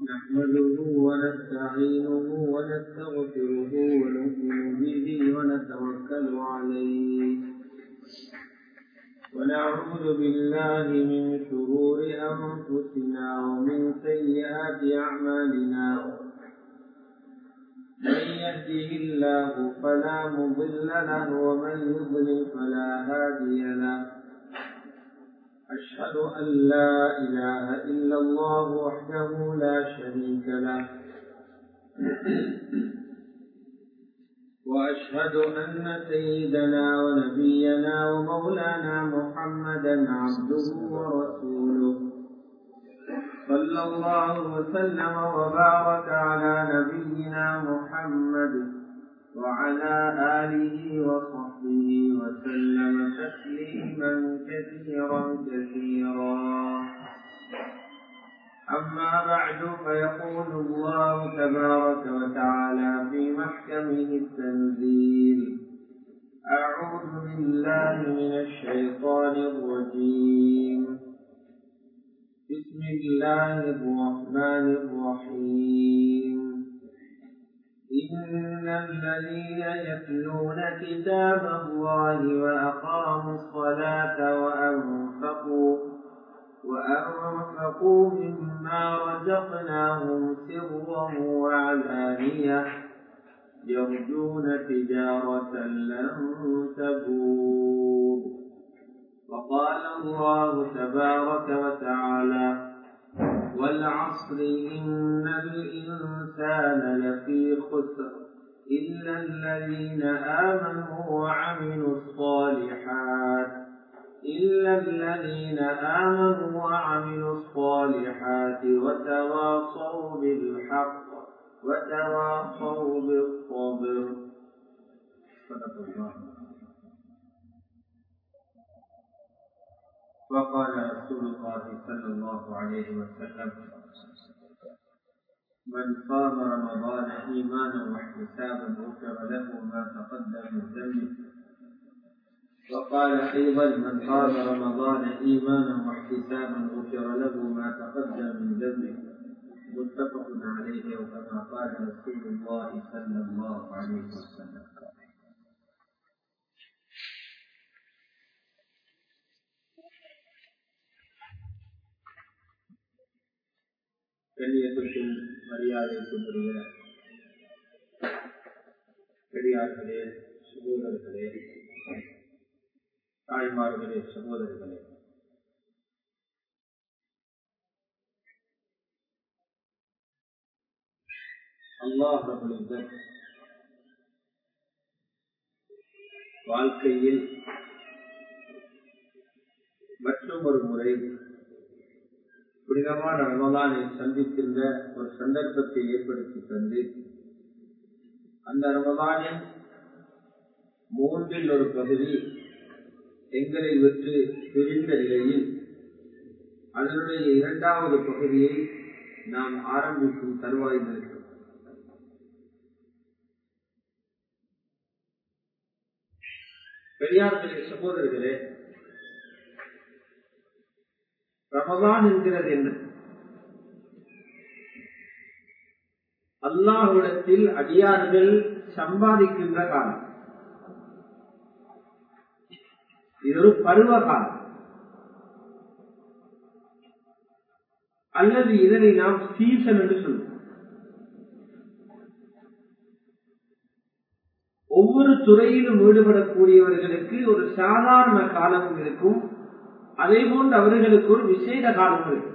نحمده ونستعينه ونستغفره ونؤمن به ونتوكل عليه ونعوذ بالله من شرور أنفسنا ومن سيئات أعمالنا من يهده الله فلا مضل له ومن يضلل فلا هادي له أشهد أن لا إله إلا الله وحده لا شريك له وأشهد أن سيدنا ونبينا ومولانا محمدا عبده ورسوله صلى الله وسلم وبارك على نبينا محمد وعلى آله وصحبه وسلم تسليما كثيرا كثيرا أما بعد فيقول الله تبارك وتعالى في محكمه التنزيل أعوذ بالله من الشيطان الرجيم بسم الله الرحمن الرحيم إن الذين يتلون كتاب الله وأقاموا الصلاة وأنفقوا وأنفقوا مما رزقناهم سرا وعلانية يرجون تجارة لن تبور وقال الله تبارك وتعالى والعصر إن الإنسان لفي خسر إلا الذين آمنوا وعملوا الصالحات إلا الذين آمنوا وعملوا الصالحات وتواصوا بالحق وتواصوا بالصبر صدق الله وقال رسول الله صلى الله عليه وسلم من صام رمضان إيمانا واحتسابا غفر له ما تقدم من ذنبه وقال أيضا من قام رمضان إيمانا واحتسابا غفر له ما تقدم من ذنبه متفق عليه وكما قال رسول الله صلى الله عليه وسلم கண்ணியத்துக்கும் மரியாதைக்குரிய பெரியார்களே சகோதரர்களே தாய்மார்களே சகோதரர்களே அல்லாஹ் வாழ்க்கையில் மற்றும் ஒரு முறை புனிதமான ரமலானை சந்திக்கின்ற ஒரு சந்தர்ப்பத்தை ஏற்படுத்தி தந்து அந்த ரமலானின் மூன்றில் ஒரு பகுதி எங்களை விட்டு பிரிந்த நிலையில் அதனுடைய இரண்டாவது பகுதியை நாம் ஆரம்பிக்கும் தருவாயில் இருக்கிறோம் பெரியார்களே சகோதரர்களே ரமதான் என்கிறது என்ன அல்லாஹுடத்தில் அடியார்கள் சம்பாதிக்கின்ற காலம் இது ஒரு பருவ காலம் அல்லது இதனை நாம் சீசன் என்று சொல்லுவோம் ஒவ்வொரு துறையிலும் ஈடுபடக்கூடியவர்களுக்கு ஒரு சாதாரண காலமும் இருக்கும் அதே போன்று அவர்களுக்கு ஒரு விசேட காலம் இருக்கு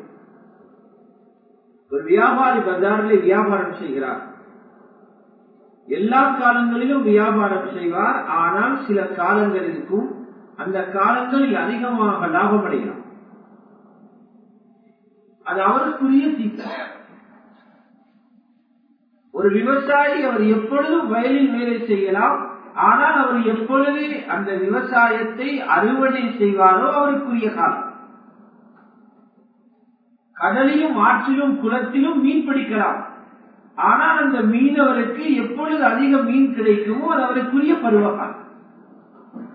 ஒரு வியாபாரி பஜாரில் வியாபாரம் செய்கிறார் எல்லா காலங்களிலும் வியாபாரம் செய்வார் ஆனால் சில காலங்கள் இருக்கும் அந்த காலங்களில் அதிகமாக லாபம் அடையலாம் அது அவருக்குரிய சீசன் ஒரு விவசாயி அவர் எப்பொழுதும் வயலில் வேலை செய்யலாம் ஆனால் அவர் எப்பொழுது அந்த விவசாயத்தை அறுவடை செய்வாரோ அவருக்குரிய காலம் கடலிலும் ஆற்றிலும் குளத்திலும் மீன் பிடிக்கலாம் ஆனால் அந்த மீனவருக்கு எப்பொழுது அதிக மீன் கிடைக்குமோ அது அவருக்குரிய பருவகாலம்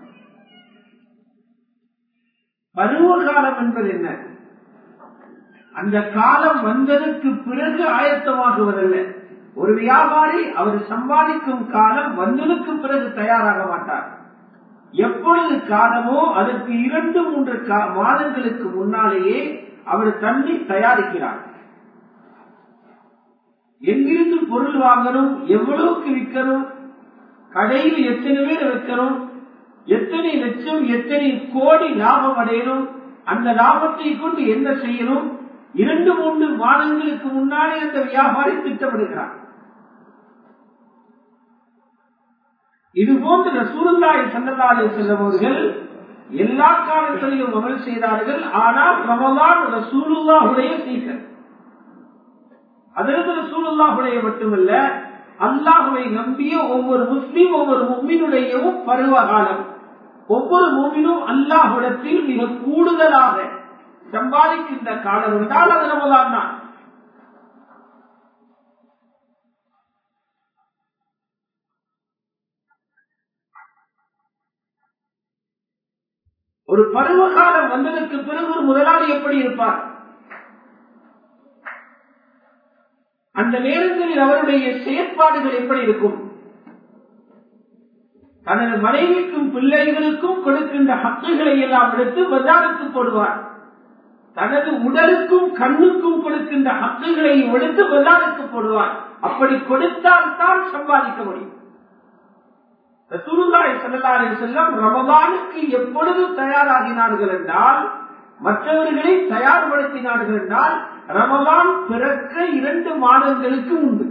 பருவகாலம் என்பது என்ன அந்த காலம் வந்ததற்கு பிறகு ஆயத்தமாகுவதல்ல ஒரு வியாபாரி அவர் சம்பாதிக்கும் காலம் வந்ததற்கு பிறகு தயாராக மாட்டார் எப்பொழுது காலமோ அதற்கு இரண்டு மூன்று மாதங்களுக்கு முன்னாலேயே அவர் தண்ணி தயாரிக்கிறார் எங்கிருந்து பொருள் வாங்கணும் எவ்வளவுக்கு விற்கணும் கடையில் எத்தனை பேர் வைக்கணும் எத்தனை லட்சம் எத்தனை கோடி லாபம் அடையணும் அந்த லாபத்தை கொண்டு என்ன செய்யணும் இரண்டு மூன்று மாதங்களுக்கு முன்னாலே அந்த வியாபாரி திட்டமிடுகிறார் இது போன்று ரசூலுல்லாய் சல்லல்லாஹு செல்லும் அவர்கள் எல்லா காலங்களிலும் அமல் செய்தார்கள் ஆனால் ரமலான் ரசூலுல்லாஹுடைய சீசன் அதற்கு ரசூலுல்லாஹுடைய மட்டுமல்ல அல்லாஹுவை நம்பிய ஒவ்வொரு முஸ்லீம் ஒவ்வொரு மும்மினுடையவும் பருவ காலம் ஒவ்வொரு மூமினும் அல்லாஹுடத்தில் மிக கூடுதலாக சம்பாதிக்கின்ற காலம் என்றால் அது ரமலான் தான் ஒரு பருவ காலம் வந்ததற்கு பிறகு ஒரு முதலாளி எப்படி இருப்பார் அந்த நேரங்களில் அவருடைய செயற்பாடுகள் எப்படி இருக்கும் தனது மனைவிக்கும் பிள்ளைகளுக்கும் கொடுக்கின்ற ஹக்குகளை எல்லாம் எடுத்து பஜாருக்கு போடுவார் தனது உடலுக்கும் கண்ணுக்கும் கொடுக்கின்ற ஹக்குகளை எடுத்து பஜாருக்கு போடுவார் அப்படி கொடுத்தால் தான் சம்பாதிக்க முடியும் ரசூலுல்லாஹி ஸல்லல்லாஹு அலைஹி வஸல்லம் ரமலானுக்கு எப்பொழுது தயாராகினார்கள் என்றால் மற்றவர்களை தயார்படுத்தினார்கள் என்றால் ரமலான் பிறக்க இரண்டு மாதங்களுக்கு முன்பு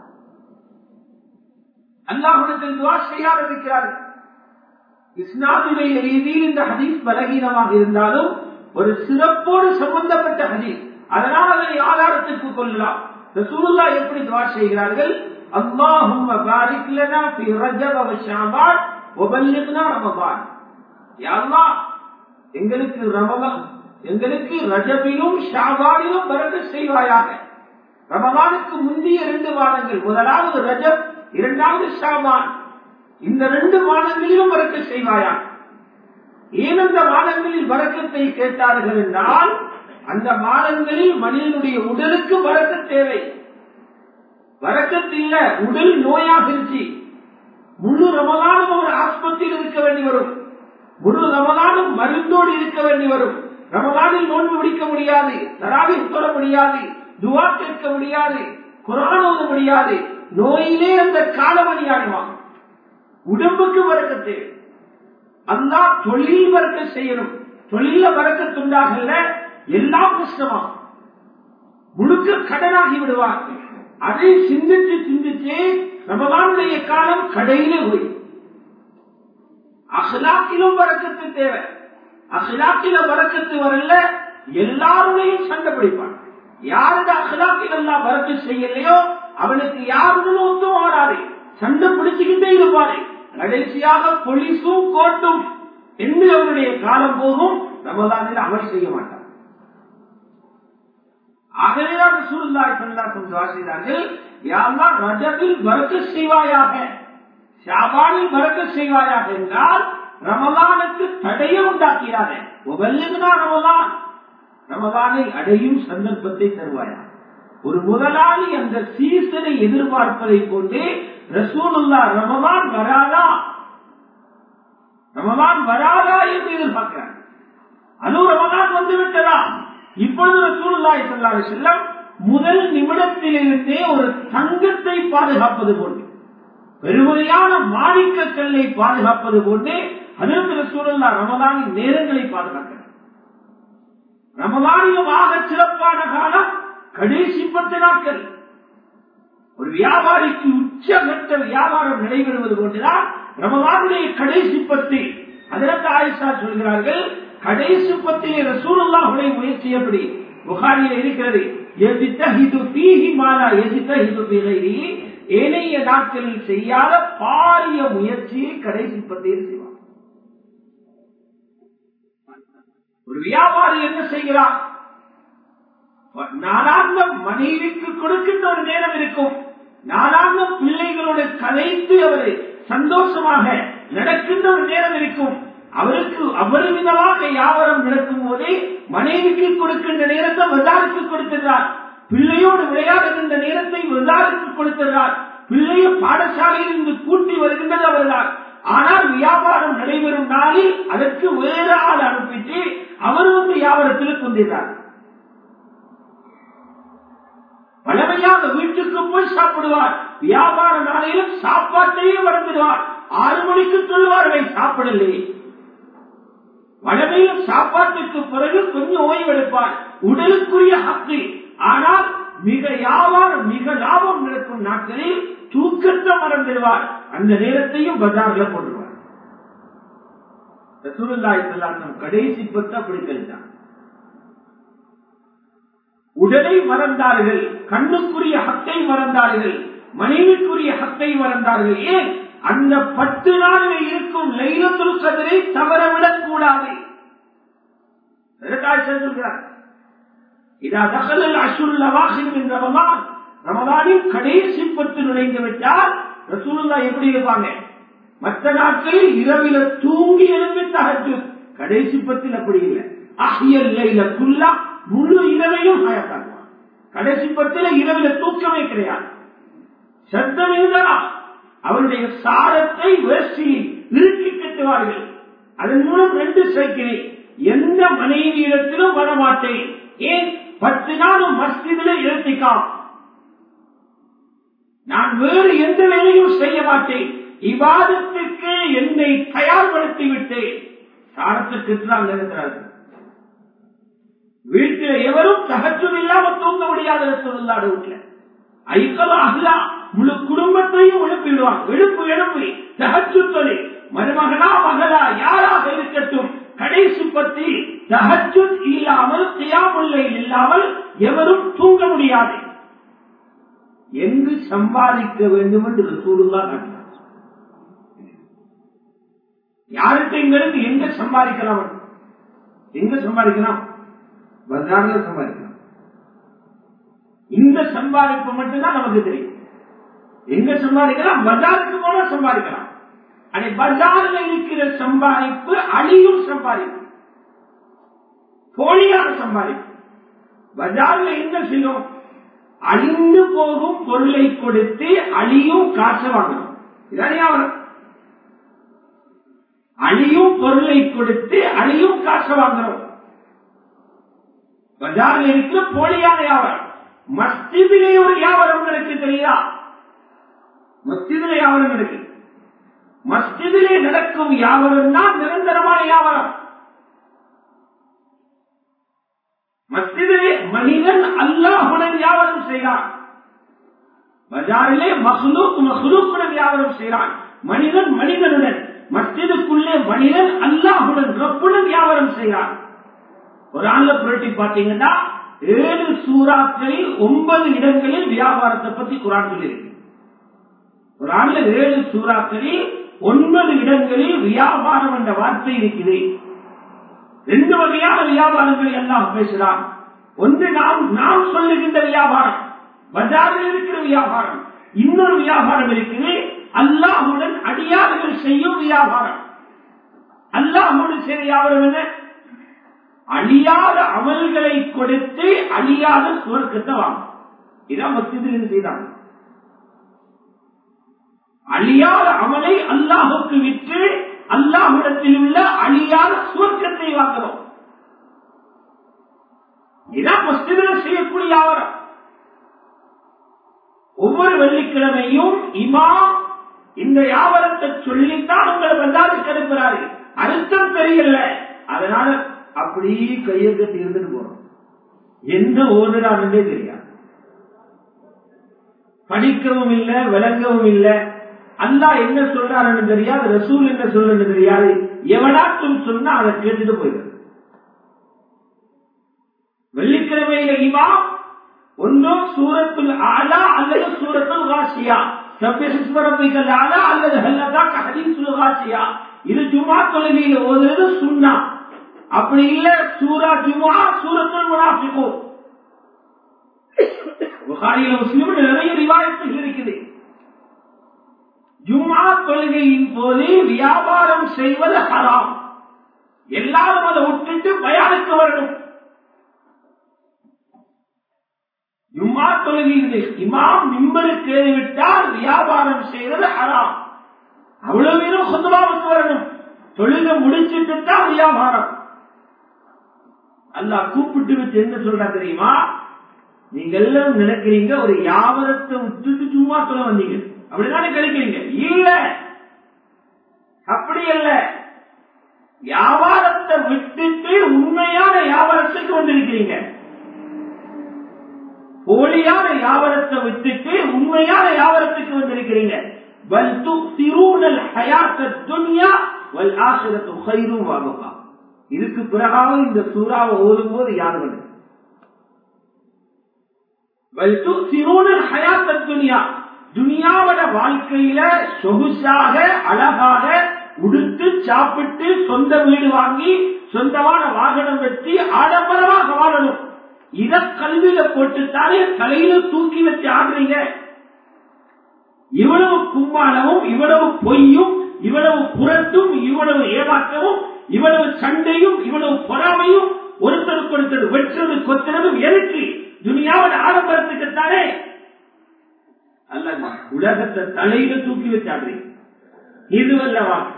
அல்லாஹுடத்தில் துவா செய்ய ஆரம்பிக்கிறார்கள் இஸ்லாமுடைய ரீதியில் இந்த ஹதீஸ் பலகீனமாக இருந்தாலும் ஒரு சிறப்போடு சம்பந்தப்பட்ட ஹதீஸ் அதனால் அதை ஆதாரத்திற்கு கொள்ளலாம் ரசூலுல்லா எப்படி துவா செய்கிறார்கள் اللهم بارك لنا في رجب وشعبان وبلغنا رمضان يا الله எங்களுக்கு ரமலான் எங்களுக்கு ரஜபிலும் ஷாபானிலும் பரக்க செய்வாயாக ரமலானுக்கு முந்தைய இரண்டு மாதங்கள் முதலாவது ரஜப் இரண்டாவது ஷாபான் இந்த ரெண்டு மாதங்களிலும் பறக்க செய்வாயா ஏன் அந்த மாதங்களில் வரக்கத்தை கேட்டார்கள் என்றால் அந்த மாதங்களில் மனிதனுடைய உடலுக்கு வரக்க தேவை வரக்கத்தில்ல உடல் நோயாக இருந்துச்சு முழு ரமலானும் ஒரு ஆஸ்பத்திரியில் இருக்க வேண்டி வரும் முழு ரமலானும் மருந்தோடு இருக்க வேண்டி வரும் ரமலானில் நோன்பு பிடிக்க முடியாது தராவி தொட முடியாது துவா கேட்க முடியாது குரான் ஓத முடியாது நோயிலே அந்த காலமணியாடுவான் உடம்புக்கு வரக்கத்து அல்லா தொழில் வரக்க செய்யணும் தொழில வரக்கத்துண்டாகல எல்லாம் கஷ்டமா முழுக்க கடனாகி விடுவார் அதை சிந்திச்சு சிந்திச்சு ரமலானுடைய காலம் கடையிலே போய் அகலாக்கிலும் வரக்கத்து தேவை அகலாக்கில வரக்கத்து வரல எல்லாருடையும் சண்டை பிடிப்பான் யாருடைய அகலாக்கில் எல்லாம் வரக்கு செய்யலையோ அவனுக்கு யாருடன் ஒத்தும் ஆடாது சண்டை பிடிச்சுக்கிட்டே இருப்பாரு கடைசியாக பொலிசும் கோட்டும் என்று அவருடைய காலம் போகும் ரமதானில் அமல் செய்ய மாட்டார் ஆகவேதான் சூழ்நாய் சல்லாசம் சுவாசித்தார்கள் யாரெல்லாம் ரஜபில் வரக்க செய்வாயாக ஷாபானில் வரக்க செய்வாயாக என்றால் ரமலானுக்கு தடையை உண்டாக்கிறாங்க ரமலான் ரமலானை அடையும் சந்தர்ப்பத்தை தருவாயா ஒரு முதலாளி அந்த சீசனை எதிர்பார்ப்பதை கொண்டு ரசூலுல்லா ரமலான் வராதா ரமலான் வராதா என்று எதிர்பார்க்கிறார் அனு ரமலான் வந்து விட்டதா இப்பொழுது ரசூலுல்லாய் சொல்லாரு செல்லம் முதல் நிமிடத்திலிருந்தே ஒரு தங்கத்தை பாதுகாப்பது போன்று பெருமுறையான மாணிக்க கல்லை பாதுகாப்பது போன்றே அதற்கு ரசூலுல்லா ரமலானின் நேரங்களை பாதுகாக்கிறார் ரமலானிலும் ஆக சிறப்பான காலம் கடைசி பத்து நாட்கள் ஒரு வியாபாரிக்கு உச்சகட்ட வியாபாரம் நடைபெறுவது போன்றுதான் ரமலானுடைய கடைசி பத்து அதற்கு ஆயிஷா சொல்கிறார்கள் கடைசி பத்திலே ரசூலுல்லாஹுடைய முயற்சி எப்படி புகாரியில் இருக்கிறது எதித்தஹிது பீஹி மாலா எதித்தஹிது பிகைரி ஏனைய நாட்களில் செய்யாத பாரிய முயற்சியை கடைசி பத்தியில் செய்வார் ஒரு வியாபாரி என்ன செய்கிறார் நாளாந்தம் மனைவிக்கு கொடுக்கின்ற ஒரு நேரம் இருக்கும் நாளாந்தம் பிள்ளைகளோடு கலைத்து அவர் சந்தோஷமாக நடக்கின்ற ஒரு நேரம் இருக்கும் அவருக்கு அபரிமிதமாக வியாபாரம் நடக்கும் போதே மனைவிக்கு கொடுக்கின்ற நேரத்தை வதாருக்கு கொடுத்திருந்தார் பிள்ளையோடு விளையாடுகின்ற நேரத்தை வதாருக்கு கொடுத்திருந்தார் பிள்ளையை பாடசாலையில் இருந்து கூட்டி வருகின்றது அவர்தான் ஆனால் வியாபாரம் நடைபெறும் நாளில் அதற்கு வேறு ஆள் அனுப்பிட்டு அவர் வந்து வியாபாரத்தில் கொண்டிருந்தார் பழமையாக வீட்டுக்கு போய் சாப்பிடுவார் வியாபார நாளையிலும் சாப்பாட்டையும் மறந்துடுவார் ஆறு மணிக்கு சொல்வார்கள் சாப்பிடலே வளமையில் சாப்பாட்டுக்கு பிறகு கொஞ்சம் ஓய்வெடுப்பார் உடலுக்குரிய ஹக்கு ஆனால் மிக வியாபாரம் மிக லாபம் நடக்கும் நாட்களில் தூக்கத்தை மறந்துடுவார் அந்த நேரத்தையும் பஜார்ல போடுவார் கடைசி பத்து அப்படி கழித்தான் உடலை மறந்தார்கள் கண்ணுக்குரிய ஹக்கை மறந்தார்கள் மனைவிக்குரிய ஹக்கை மறந்தார்கள் ஏன் அந்த பத்து நாளில் இருக்கும் லைலத்துல் கதிரை தவறவிடக் கூடாது சொல்கிறார் இதா தகவல் அசுல்ல வாசின் ரமதான் ரமதானின் கடைசி பத்து நுழைந்து விட்டால் ரசூலுல்லா எப்படி இருப்பாங்க மற்ற நாட்களில் இரவில தூங்கி எழுப்பி தகச்சு கடைசி பத்தில் அப்படி இல்லை அஹியல் லைல குல்லா முழு இரவையும் ஹயத்தாக்குவான் கடைசி பத்தில இரவில தூக்கமே கிடையாது சத்தம் இருந்தா அவருடைய சாரத்தை வேசி இறுக்கி கட்டுவார்கள் அதன் மூலம் ரெண்டு சேர்க்கிறேன் எந்த மனைவியிடத்திலும் வரமாட்டேன் ஏன் பத்து நாளும் மஸ்ஜிதில் இறத்திக்காம் நான் வேறு எந்த வேலையும் செய்ய மாட்டேன் இவாதத்துக்கு என்னை தயார்படுத்தி விட்டேன் சாரத்துக்கு தான் இருக்கிறார்கள் வீட்டில் எவரும் தகச்சும் இல்லாம தூங்க முடியாத சொல்லாடு வீட்டுல ஐக்கல அகலா முழு குடும்பத்தையும் எழுப்பிடுவான் எழுப்பு எழுப்பி தகச்சு தொழில் மருமகனா மகளா யாராக இருக்கட்டும் கடைசி பத்தி தகச்சு இல்லாமல் தியாமுல்லை இல்லாமல் எவரும் தூங்க முடியாது எங்கு சம்பாதிக்க வேண்டும் என்று சூடுல்லா காட்டினார் யாருக்கு இங்கிருந்து எங்க சம்பாதிக்கலாம் எங்க சம்பாதிக்கலாம் பஜார்ல சம்பாதிக்கலாம் இந்த சம்பாதிப்பு மட்டும்தான் நமக்கு தெரியும் எங்க சம்பாதிக்கலாம் பஜாருக்கு போனா சம்பாதிக்கலாம் அதை பஜார்ல இருக்கிற சம்பாதிப்பு அழியும் சம்பாதிப்பு போலியான சம்பாதிப்பு பஜார்ல என்ன செய்யும் அழிந்து போகும் பொருளை கொடுத்து அழியும் காசு வாங்கணும் இதானே அவரம் அழியும் பொருளை கொடுத்து அழியும் காசு வாங்குறோம் பஜாரில் இருக்கிற போலியான வியாபாரம் மஸ்ஜிதிலே ஒரு வியாபாரம் உங்களுக்கு தெரியுதா மஸ்ஜிதிலே வியாபாரம் இருக்கு மஸ்ஜிதிலே நடக்கும் வியாபாரம் தான் நிரந்தரமான வியாபாரம் மஸ்ஜிதிலே மனிதன் அல்லாஹுடன் வியாபாரம் செய்கிறான் பஜாரிலே மஹ்லூக் மஹ்லூக்குடன் வியாபாரம் செய்கிறான் மனிதன் மனிதனுடன் மஸ்ஜிதுக்குள்ளே மனிதன் அல்லாஹுடன் ரப்புடன் வியாபாரம் செய்கிறான் ஒரு ஆண்ல புரட்டி பார்த்தீங்கன்னா ஏழு சூறாக்களில் ஒன்பது இடங்களில் வியாபாரத்தை பத்தி குரான் சொல்லியிருக்கு ஒரு ஆண்ல ஏழு சூறாக்களில் ஒன்பது இடங்களில் வியாபாரம் என்ற வார்த்தை இருக்குது ரெண்டு வகையான வியாபாரங்களை எல்லாம் பேசுகிறான் ஒன்று நாம் நாம் சொல்லுகின்ற வியாபாரம் பஜாரில் இருக்கிற வியாபாரம் இன்னொரு வியாபாரம் இருக்குது அல்லாஹுடன் அடியார்கள் செய்யும் வியாபாரம் அல்லாஹுடன் செய்ய வியாபாரம் என்ன அழியாத அமல்களை கொடுத்து அழியாத சுவர்க்கத்தை வாங்கும் இதான் மசிதில் செய்தாங்க அழியாத அமலை அல்லாஹுக்கு விற்று அல்லாஹுடத்தில் உள்ள அழியாத சுவர்க்கத்தை வாங்குறோம் இதான் மஸ்ஜிதில் செய்யக்கூடிய ஆவரம் ஒவ்வொரு வெள்ளிக்கிழமையும் இமாம் இந்த வியாபாரத்தை சொல்லித்தான் உங்களை வந்தாலும் கெடுக்கிறார்கள் அர்த்தம் தெரியல அதனால அப்படி கையை கட்டி இருந்துட்டு போறோம் எந்த ஓதுறாருன்றே தெரியாது படிக்கவும் இல்லை விளங்கவும் இல்லை அல்லா என்ன சொல்றாருன்னு தெரியாது ரசூல் என்ன சொல்றன்னு தெரியாது எவனாச்சும் சொன்னா அதை கேட்டுட்டு போயிடும் வெள்ளிக்கிழமையில இமாம் ஒன்றும் சூரத்துல் ஆலா அல்லது சூரத்துல் காசியா சபிஸ்வரப்பிகள் ஆலா அல்லது ஹல்லதா ஹதீசுல் காசியா இது ஜுமா தொழுகையில ஓதுறது சுண்ணா அப்படி இல்ல சூரா ஜுமா சூரத்துல் முனாஃபிகூன் புகாரியில முஸ்லிம் நிறைய ரிவாயத்துகள் இருக்குது ஜுமா தொழுகையின் போது வியாபாரம் செய்வது ஹராம் எல்லாரும் அதை விட்டுட்டு பயானுக்கு வரணும் ஜும்மா தொழுகிறது இமாம் மிம்பருக்கு ஏறிவிட்டால் வியாபாரம் செய்யறது ஹராம் அவ்வளவு பேரும் சொந்தமாவுக்கு வரணும் தொழுக முடிச்சுட்டு தான் வியாபாரம் அல்லா கூப்பிட்டு வச்சு என்ன சொல்றா தெரியுமா நீங்க எல்லாம் நினைக்கிறீங்க ஒரு வியாபாரத்தை விட்டுட்டு சும்மா சொல்ல வந்தீங்க அப்படிதானே கிடைக்கிறீங்க இல்ல அப்படி அல்ல வியாபாரத்தை விட்டுட்டு உண்மையான வியாபாரத்துக்கு வந்திருக்கிறீங்க போலியான வியாபாரத்தை விட்டுட்டு உண்மையான வியாபாரத்துக்கு வந்திருக்கிறீங்க பல் துக்திரூனல் ஹயாத்த துன்யா வல் ஆசிரத்து ஹைரும் வாபகா இதுக்கு பிறகாக இந்த சூறாவை ஓதும் போது யார் வந்து பல் துக்திரூனல் ஹயாத்த துன்யா துனியாவோட வாழ்க்கையில சொகுசாக அழகாக உடுத்து சாப்பிட்டு சொந்த வீடு வாங்கி சொந்தமான வாகனம் வச்சு ஆடம்பரமாக வாழணும் இத கல்வியில போட்டுத்தானே தலையில தூக்கி வச்சு ஆடுறீங்க இவ்வளவு கும்மாளமும் இவ்வளவு பொய்யும் இவ்வளவு புறத்தும் இவ்வளவு ஏமாற்றமும் இவ்வளவு சண்டையும் இவ்வளவு பொறாமையும் ஒருத்தருக்கு ஒருத்தர் வெற்றது கொத்தனதும் எதுக்கு துனியாவோட ஆடம்பரத்துக்குத்தானே அல்ல உலகத்தை தலையில தூக்கி வச்சு ஆடுறீங்க இதுவல்ல வாக்கு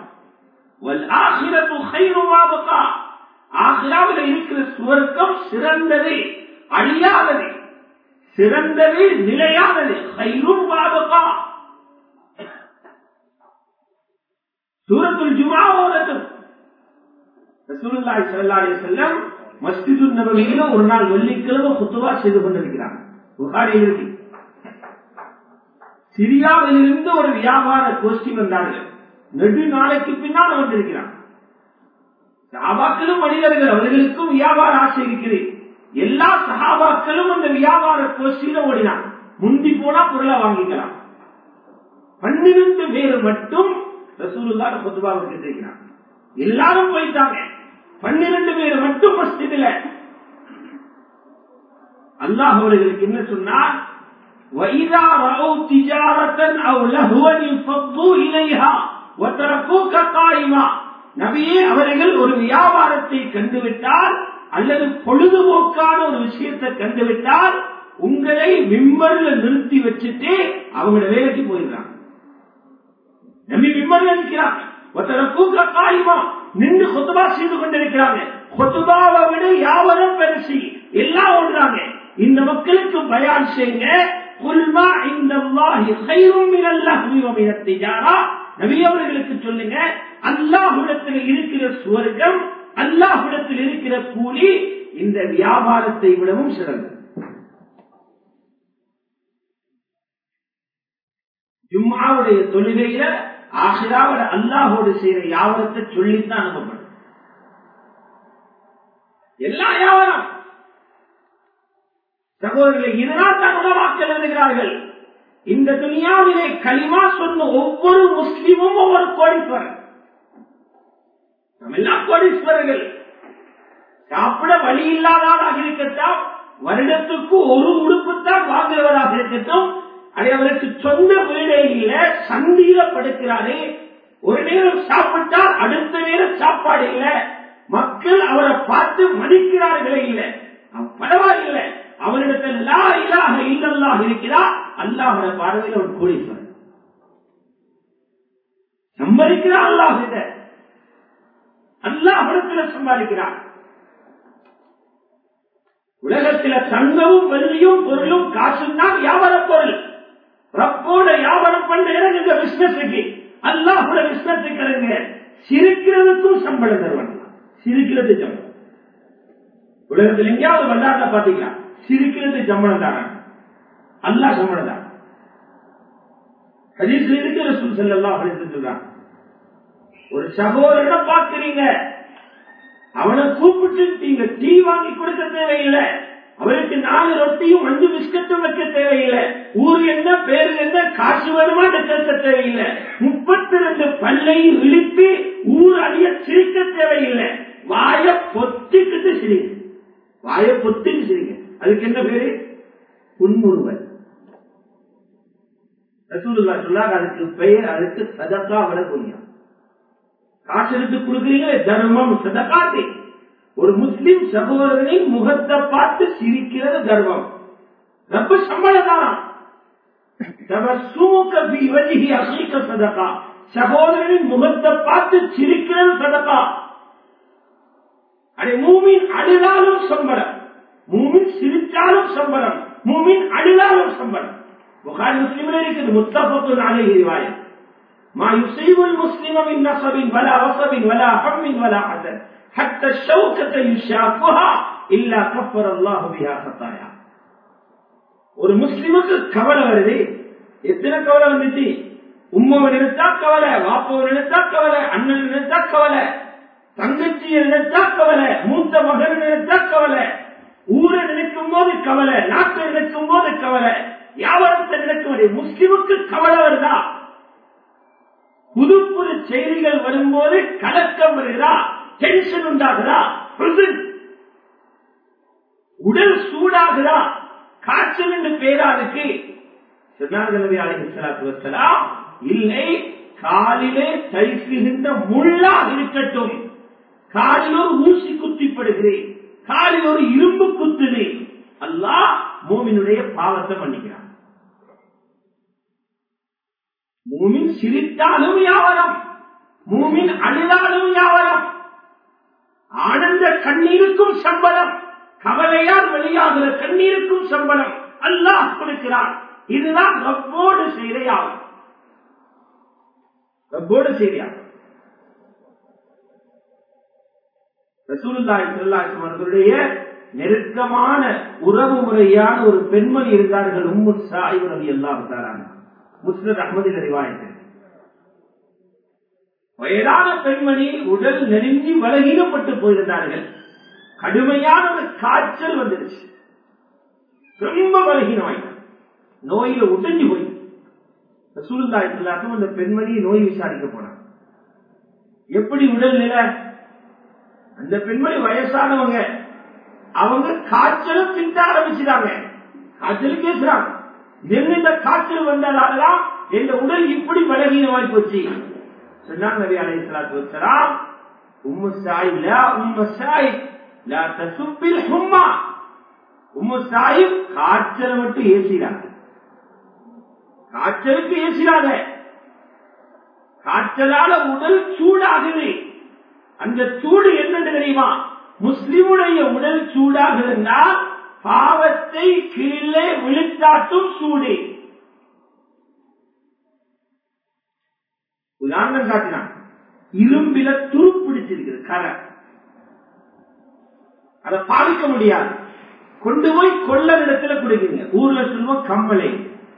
ஆசிராவில் இருக்கிற சுவர்க்கம் சிறந்தது அழியாதது சிறந்தது நிலையானது கைரும் பாபகா சூரத்துல் ஜுமாவோதட்டும் ரசூலுல்லாஹி ஸல்லல்லாஹு அலைஹி வஸல்லம் மஸ்ஜிதுன் நபவியில ஒரு நாள் வெள்ளிக்கிழமை குத்துவா செய்து கொண்டிருக்கிறார் புகாரியில் இருக்கு சிரியாவிலிருந்து ஒரு வியாபார கோஷ்டி வந்தார்கள் நெடு நாளைக்கு பின்னால் வந்திருக்கிறார் சஹாபாக்களும் மனிதர்கள் அவர்களுக்கும் வியாபார ஆசை இருக்கிறது எல்லா சஹாபாக்களும் அந்த வியாபார கோஷ்டியில ஓடினான் முந்தி போனா பொருளை வாங்கிக்கலாம் பன்னிரண்டு பேர் மட்டும் ரசூலுல்லா பொதுவாக இருக்கிறான் எல்லாரும் போயிட்டாங்க பன்னிரண்டு பேர் மட்டும் மஸ்ஜிதில் அல்லாஹ் அவர்களுக்கு என்ன சொன்னார் وَإِذَا رَأَوْا تِجَارَةً أَوْ لَهْوًا انفَضُّوا إِلَيْهَا وَتَرَكُوكَ قَائِمًا நபியே அவர்கள் ஒரு வியாபாரத்தை கண்டுவிட்டால் அல்லது பொழுதுபோக்கான ஒரு விஷயத்தை கண்டுவிட்டால் உங்களை மிம்மர்ல நிறுத்தி வச்சுட்டு அவங்களோட வேலைக்கு போயிடுறாங்க நம்பி மிம்மர்ல நிற்கிறாங்க ஒருத்தர கூக்க காயுமா நின்று கொத்துபா செய்து கொண்டிருக்கிறாங்க கொத்துபாவை விட யாவரும் பெருசி எல்லாம் ஓடுறாங்க இந்த மக்களுக்கு பயான் செய்யுங்க குல்மா இந்த நபியவர்களுக்கு சொல்லுங்க அல்லாஹுடத்தில் இருக்கிற சுவர்க்கம் அல்லாஹுடத்தில் இருக்கிற கூலி இந்த வியாபாரத்தை விடவும் சிறந்தது ஜும்மாவுடைய தொழுகையில ஆசிராவோட அல்லாஹோடு செய்யற வியாபாரத்தை சொல்லித்தான் அனுப்பப்படும் எல்லா வியாபாரம் சகோதரர்களை இதனால் தான் உணவாக்கல் எழுதுகிறார்கள் இந்த துணியாவிலே களிமா சொன்ன ஒவ்வொரு முஸ்லிமும் ஒவ்வொரு கோடீஸ்வரன் நம்ம எல்லாம் கோடீஸ்வரர்கள் சாப்பிட வழி இல்லாதவராக இருக்கட்டும் வருடத்துக்கு ஒரு உடுப்புத்தான் வாங்குறவராக இருக்கட்டும் அது அவருக்கு சொந்த வீடே இல்ல சந்தியில படுக்கிறாரே ஒரு நேரம் சாப்பிட்டால் அடுத்த நேரம் சாப்பாடு இல்ல மக்கள் அவரை பார்த்து மதிக்கிறார்களே இல்ல பரவாயில்லை அவரிடத்தில் லா இலாக இல்லல்லாக இருக்கிறார் அல்லாஹோட பார்வையில் ஒரு கோடீஸ்வரன் சம்பாதிக்கிறார் அல்லாஹ் அல்லாஹிடத்தில் சம்பாதிக்கிறார் உலகத்தில தங்கமும் வெள்ளியும் பொருளும் காசும் தான் வியாபார பொருள் ரப்போட வியாபாரம் பண்ண இறங்குங்க பிசினஸுக்கு அல்லாஹோட பிசினஸுக்கு இறங்க சிரிக்கிறதுக்கும் சம்பளம் தருவாங்க சிரிக்கிறது சம்பளம் உலகத்தில் எங்கேயாவது வந்தாட்ட பாத்தீங்களா சிரிக்கிறது சம்பளம் தாராங்க அல்லா சம்பளம் தான் ஹதீஸ்ல இருக்கிற ரசூல் செல்லலாம் அப்படின்னு சொல்றாங்க ஒரு சகோதரனை பார்க்கிறீங்க அவனை கூப்பிட்டு நீங்க டீ வாங்கி கொடுக்க தேவையில்லை அவருக்கு நாலு ரொட்டியும் அஞ்சு பிஸ்கட்டும் வைக்க தேவையில்லை ஊர் என்ன பேரு என்ன காசு வருமா கேட்க தேவையில்லை முப்பத்தி ரெண்டு பல்லை இழுத்து ஊர் அடிய சிரிக்க தேவையில்லை வாய பொத்திக்கிட்டு சிரிங்க வாய பொத்திட்டு சிரிங்க அதுக்கு என்ன பேரு புன்முறுவல் ரசூலுல்லா சொல்லாங்க அதுக்கு பெயர் அதுக்கு சதக்கா விட புண்ணியம் காசு எடுத்து கொடுக்குறீங்களே தர்மம் சதகாத்து ஒரு முஸ்லிம் சகோதரனின் முகத்தை பார்த்து சிரிக்கிறது தர்மம் ரொம்ப சம்பளம் தானா சதகா சகோதரனின் முகத்தை பார்த்து சிரிக்கிறது சதகா அடே மூமின் அழுதாலும் சம்பளம் மூமின் சிரிச்சாலும் சம்பளம் மூமின் அழுதாலும் சம்பளம் புகாரி முஸ்லிமில் இருக்குது முத்தபத்து நாளை எரிவாயம் ما يصيب المسلم من نصب ولا وصب ولا هم ولا حزن حتى الشوكة يشاكها إلا كفر الله بها خطايا ஒரு முஸ்லிமுக்கு கவலை வருது எத்தனை கவலை வந்துச்சு உம்மவை நினைச்சா கவலை வாப்பவை நினைச்சா கவலை அண்ணன் நினைச்சா கவலை தங்கச்சியை நினைச்சா கவலை மூத்த மகன் நினைச்சா கவலை ஊரை நினைக்கும் போது கவலை நாட்டை நினைக்கும் போது கவலை வியாபாரத்தை நினைக்கும் முஸ்லிமுக்கு கவலை வருதா புது புது செய்திகள் வரும்போது கலக்கம் வருகிறா டென்ஷன் உண்டாகுதா உடல் சூடாகுதா காய்ச்சல் என்று பேராதுக்கு இல்லை காலிலே தைக்குகின்ற முள்ளாக இருக்கட்டும் காலில் ஒரு ஊசி குத்திப்படுகிறேன் காலில் ஒரு இரும்பு குத்துது அல்லாஹ் மூமினுடைய பாவத்தை மன்னிக்கிறான் மூமின் சிரித்தாலும் வியாபாரம் மூமின் அழுதாலும் வியாபாரம் ஆனந்த கண்ணீருக்கும் சம்பளம் கவலையால் வெளியாகிற கண்ணீருக்கும் சம்பளம் அல்லாஹ் கொடுக்கிறான் இதுதான் ரப்போடு செய்தையாகும் ரப்போடு செய்தையாகும் ரசூலுல்லாஹி ஸல்லல்லாஹு அவர்களுடைய நெருக்கமான உறவு முறையான ஒரு பெண்மணி இருந்தார்கள் உம்மு சாயிப் ரலியல்லாஹு தஆலா முஸ்லிம் அஹமதில் அறிவாயிட்டு வயதான பெண்மணி உடல் நெருங்கி பலகீனப்பட்டு போயிருந்தார்கள் கடுமையான ஒரு காய்ச்சல் வந்துருச்சு ரொம்ப பலகீனமாயிட்டார் நோயில உடஞ்சி போய் சூழ்ந்தாய்க்கும் அந்த பெண்மணி நோய் விசாரிக்க போனார் எப்படி உடல் நிலை அந்த பெண்மணி வயசானவங்க அவங்க காய்ச்சலும் திட்ட ஆரம்பிச்சுட்டாங்க காய்ச்சலும் பேசுறாங்க இந்த காய்ச்சல் வந்ததாலதான் எங்க உடல் இப்படி பலகீனமாய் போச்சு சொன்னாங்க நபி அலை சலாத்து வசலாம் உம்மு சாயிப் லா உம்மு சாயிப் லா தசுப்பில் ஹும்மா உம்மு சாயிப் காய்ச்சல் மட்டும் ஏசிடாங்க காய்ச்சலுக்கு ஏசிடாத காய்ச்சலால உடல் சூடாகுது அந்த சூடு என்னன்னு தெரியுமா முஸ்லிமுடைய உடல் சூடாகுதுன்னா பாவத்தை கீழே விழுத்தாட்டும் சூடு உதாரணம் காட்டினான் இரும்பில துருப்பிடிச்சிருக்கிறது கரை அதை பாதிக்க முடியாது கொண்டு போய் கொள்ள இடத்துல கொடுக்குங்க ஊர்ல சொல்லுவோம் கம்மலை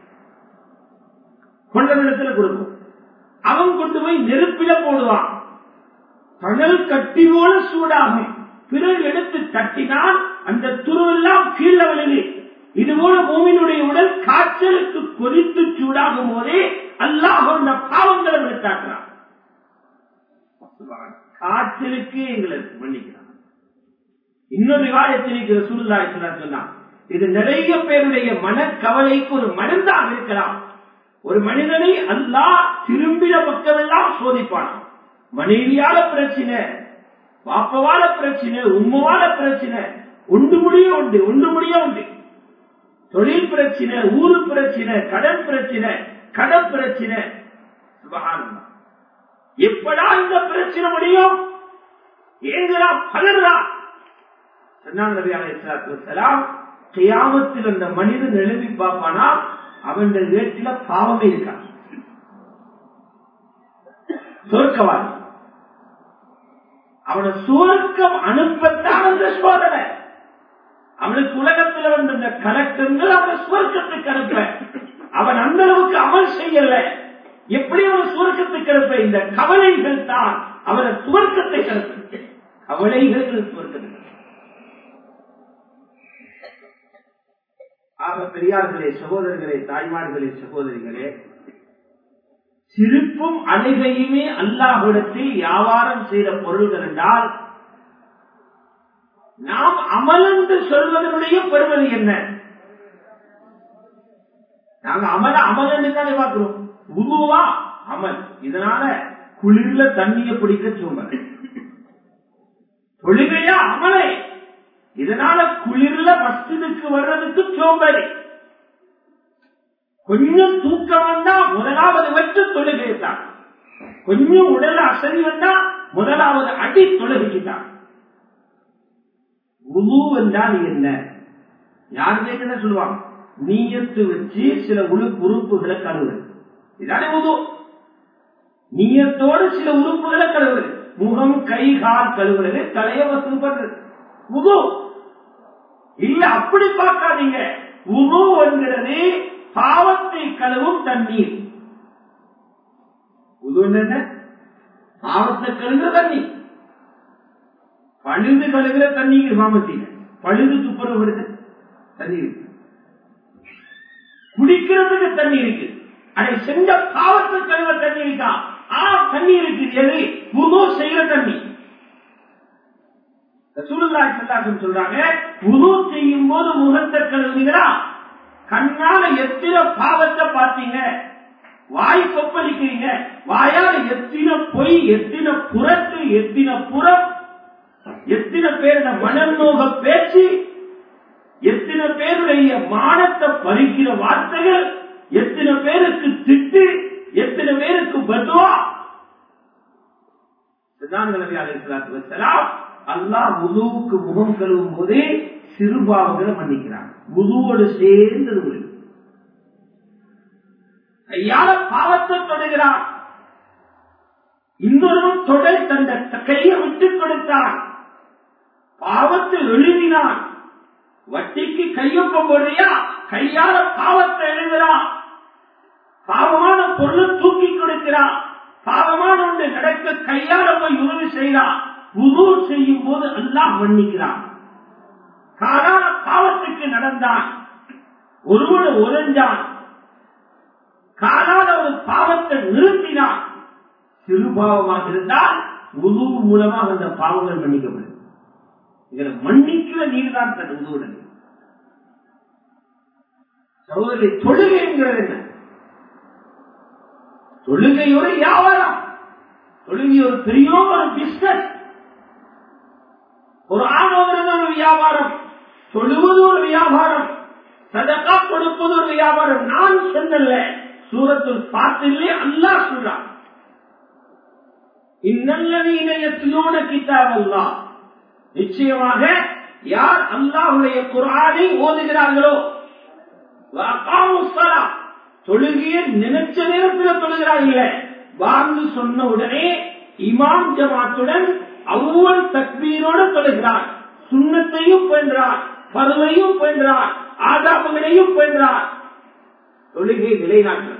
கொண்ட இடத்துல கொடுக்கும் அவன் கொண்டு போய் நெருப்பில போடுவான் தணல் கட்டி போல சூடாகும் பிறகு எடுத்து தட்டினால் அந்த துருவெல்லாம் கீழே விழுது இது போல பூமியினுடைய உடல் காய்ச்சலுக்கு கொதித்து சூடாகும் போதே அல்லாஹ் அந்த பாவங்களை விடுத்தாக்குறான் காய்ச்சலுக்கு எங்களை மன்னிக்கிறான் இன்னொரு விவாதத்திற்கு சூழ்நிலை சொன்னான் இது நிறைய பேருடைய மனக்கவலைக்கு ஒரு மருந்தாக இருக்கலாம் ஒரு மனிதனை அல்லாஹ் திரும்பின பக்கமெல்லாம் சோதிப்பான் மனைவியால பிரச்சனை பாப்பவால பிரச்சனை உம்மவால பிரச்சனை ஒன்று முடிய உண்டு ஒன்று முடிய உண்டு தொழில் பிரச்சனை ஊரு பிரச்சனை கடன் பிரச்சனை கடன் பிரச்சனை எப்படா இந்த பிரச்சனை முடியும் ஏங்கடா பலர்தா சொன்னாங்க நபி அலையாத்துலாம் கியாமத்தில் அந்த மனிதன் எழுப்பி பார்ப்பானா அவன் வீட்டில பாவமே இருக்கான் சொர்க்கவாதி அவனை சுவர்க்கம் அனுப்பத்தான் அந்த சோதனை அவனுக்கு உலகத்தில் வந்த இந்த கலெக்டர்கள் அவனை சுவர்க்கத்துக்கு அனுப்ப அவன் அந்த அளவுக்கு அமல் செய்யல எப்படி அவன் சுவர்க்கத்துக்கு அனுப்ப இந்த கவலைகள் தான் அவனை சுவர்க்கத்தை கலப்பு கவலைகள் சுவர்க்கத்துக்கு ஆக பெரியார்களே சகோதரர்களே தாய்மார்களே சகோதரிகளே சிரிப்பும் அழுகையுமே அல்லாஹிடத்தில் வியாபாரம் செய்த பொருள்கள் என்றால் நாம் அமல் என்று சொல்வதனுடைய பெருமதி என்ன நாங்க அமல அமல் என்று தானே பார்க்கிறோம் உருவா அமல் இதனால குளிர்ல தண்ணிய பிடிக்க சோம்பல் தொழுகையா அமலை இதனால குளிர்ல மஸ்ஜிதுக்கு வர்றதுக்கு சோம்பேறி கொஞ்சம் தூக்கம் வந்தா முதலாவது வச்சு தொழுகை தான் கொஞ்சம் உடல் அசதி வந்தா முதலாவது அடி தொழுகைக்கு தான் உது என்றால் என்ன யார் கேட்க சொல்லுவாங்க நீயத்து வச்சு சில உழு உறுப்புகளை கழுவுறது இதானே உது நீயத்தோடு சில உறுப்புகளை கழுவுறது முகம் கை கால் கழுவுறது தலைய வசூ பண்றது உது இல்ல அப்படி பார்க்காதீங்க உது என்கிறது பாவத்தை கழுவும் தண்ணீர் உது என்ன பாவத்தை கழுவுற தண்ணீர் பழுது கழுவுற தண்ணீர் மாமத்தில பழுது துப்புரவு எடுத்து தண்ணீர் குடிக்கிறதுக்கு தண்ணி இருக்கு அதை செஞ்ச பாவத்தை கழுவ தண்ணி இருக்கா ஆ தண்ணி இருக்கு எது புது செய்யற தண்ணி சூழ்நிலை செல்லாசம் சொல்றாங்க புது செய்யும் போது முகத்தை கழுவுனீங்களா கண்ணால எத்தனை பாவத்தை பார்த்தீங்க வாய் கொப்பளிக்கிறீங்க வாயால எத்தனை பொய் எத்தனை புறத்து எத்தனை புறம் எத்தனை பேருட மனநோக பேச்சு எத்தனை பேருடைய மானத்தை பறிக்கிற வார்த்தைகள் எத்தனை பேருக்கு திட்டு எத்தனை பேருக்கு பதுவா அல்லாஹ் உதுவுக்கு முகம் கழுவும் போதே சிறுபாவங்களை மன்னிக்கிறான் உதுவோடு சேர்ந்தது கையால பாவத்தை தொடுகிறான் இன்னொருவன் தொடை தந்த கையை விட்டுக் கொடுத்தான் பாவத்தை எழுதினான் வட்டிக்கு கையொப்பம் போடுறியா கையால பாவத்தை எழுதுறான் பாவமான பொருளை தூக்கி கொடுக்கிறான் பாவமான ஒன்று நடக்க கையால போய் உதவி செய்யறான் உதவு செய்யும் போது எல்லாம் மன்னிக்கிறான் காலான பாவத்துக்கு நடந்தான் ஒருவன் உறைஞ்சான் காலால ஒரு பாவத்தை நிறுத்தினான் சிறுபாவமாக இருந்தால் உதவு மூலமாக அந்த பாவங்கள் மன்னிக்கப்படும் இதில் மன்னிக்கிற நீர் தான் தன் உதவுடன் சகோதரி தொழுகைங்கிறது என்ன தொழுகை ஒரு வியாபாரம் தொழுகை ஒரு பெரிய ஒரு பிசினஸ் ஒரு ஆணவகிறது ஒரு வியாபாரம் தொழுவது ஒரு வியாபாரம் சதக்கா கொடுப்பது ஒரு வியாபாரம் நான் சொன்னல சூரத்தில் பார்த்திலே அல்லா சொல்றான் இன்னல்லவீனயத்திலோன கிதாப் அல்லா நிச்சயமாக யார் அல்லாஹுடைய குரானை ஓதுகிறார்களோ தொழுகைய நினைச்ச நேரத்தில் தொழுகிறார்கள் வாழ்ந்து சொன்ன உடனே இமாம் ஜமாத்துடன் அவ்வளவு தக்பீரோடு தொழுகிறார் சுண்ணத்தையும் பென்றார் பருவையும் பென்றார் ஆதாபங்களையும் பென்றார் தொழுகை நிலைநாட்டம்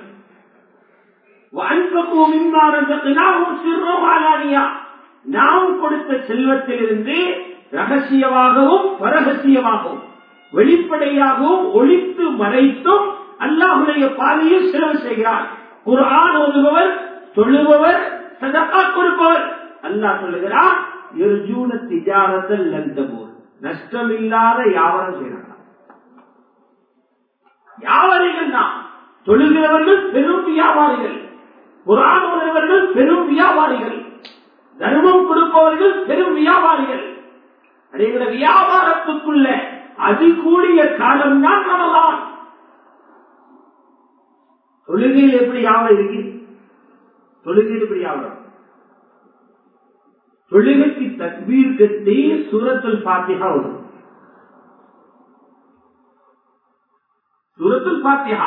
நாம் கொடுத்த செல்வத்திலிருந்து ரகசியமாகவும் பரகசியமாகவும் வெளிப்படையாகவும் ஒழித்து மறைத்தும் அல்லாஹுடைய பாதையில் செலவு செய்கிறார் குரான் ஓதுபவர் தொழுபவர் சதக்கா கொடுப்பவர் அல்லாஹ் சொல்லுகிறார் திஜாரத்தில் லந்தபோர் நஷ்டமில்லாத யாவரம் செய்யலாம் வியாபாரிகள் தான் தொழுகிறவர்கள் பெரும் வியாபாரிகள் குரான் ஓதுபவர்கள் பெரும் வியாபாரிகள் தர்மம் கொடுப்பவர்கள் பெரும் வியாபாரிகள் அதேபோல வியாபாரத்துக்குள்ள அதிகூடிய காலம் தான் ரமதான் தொழுகையில் எப்படி யாவரம் இருக்கு தொழுகையில் எப்படி யாவரம் தொழுகைக்கு தக்பீர் கட்டி சூரத்தில் பாத்தியா வரும் சூரத்தில் பாத்தியா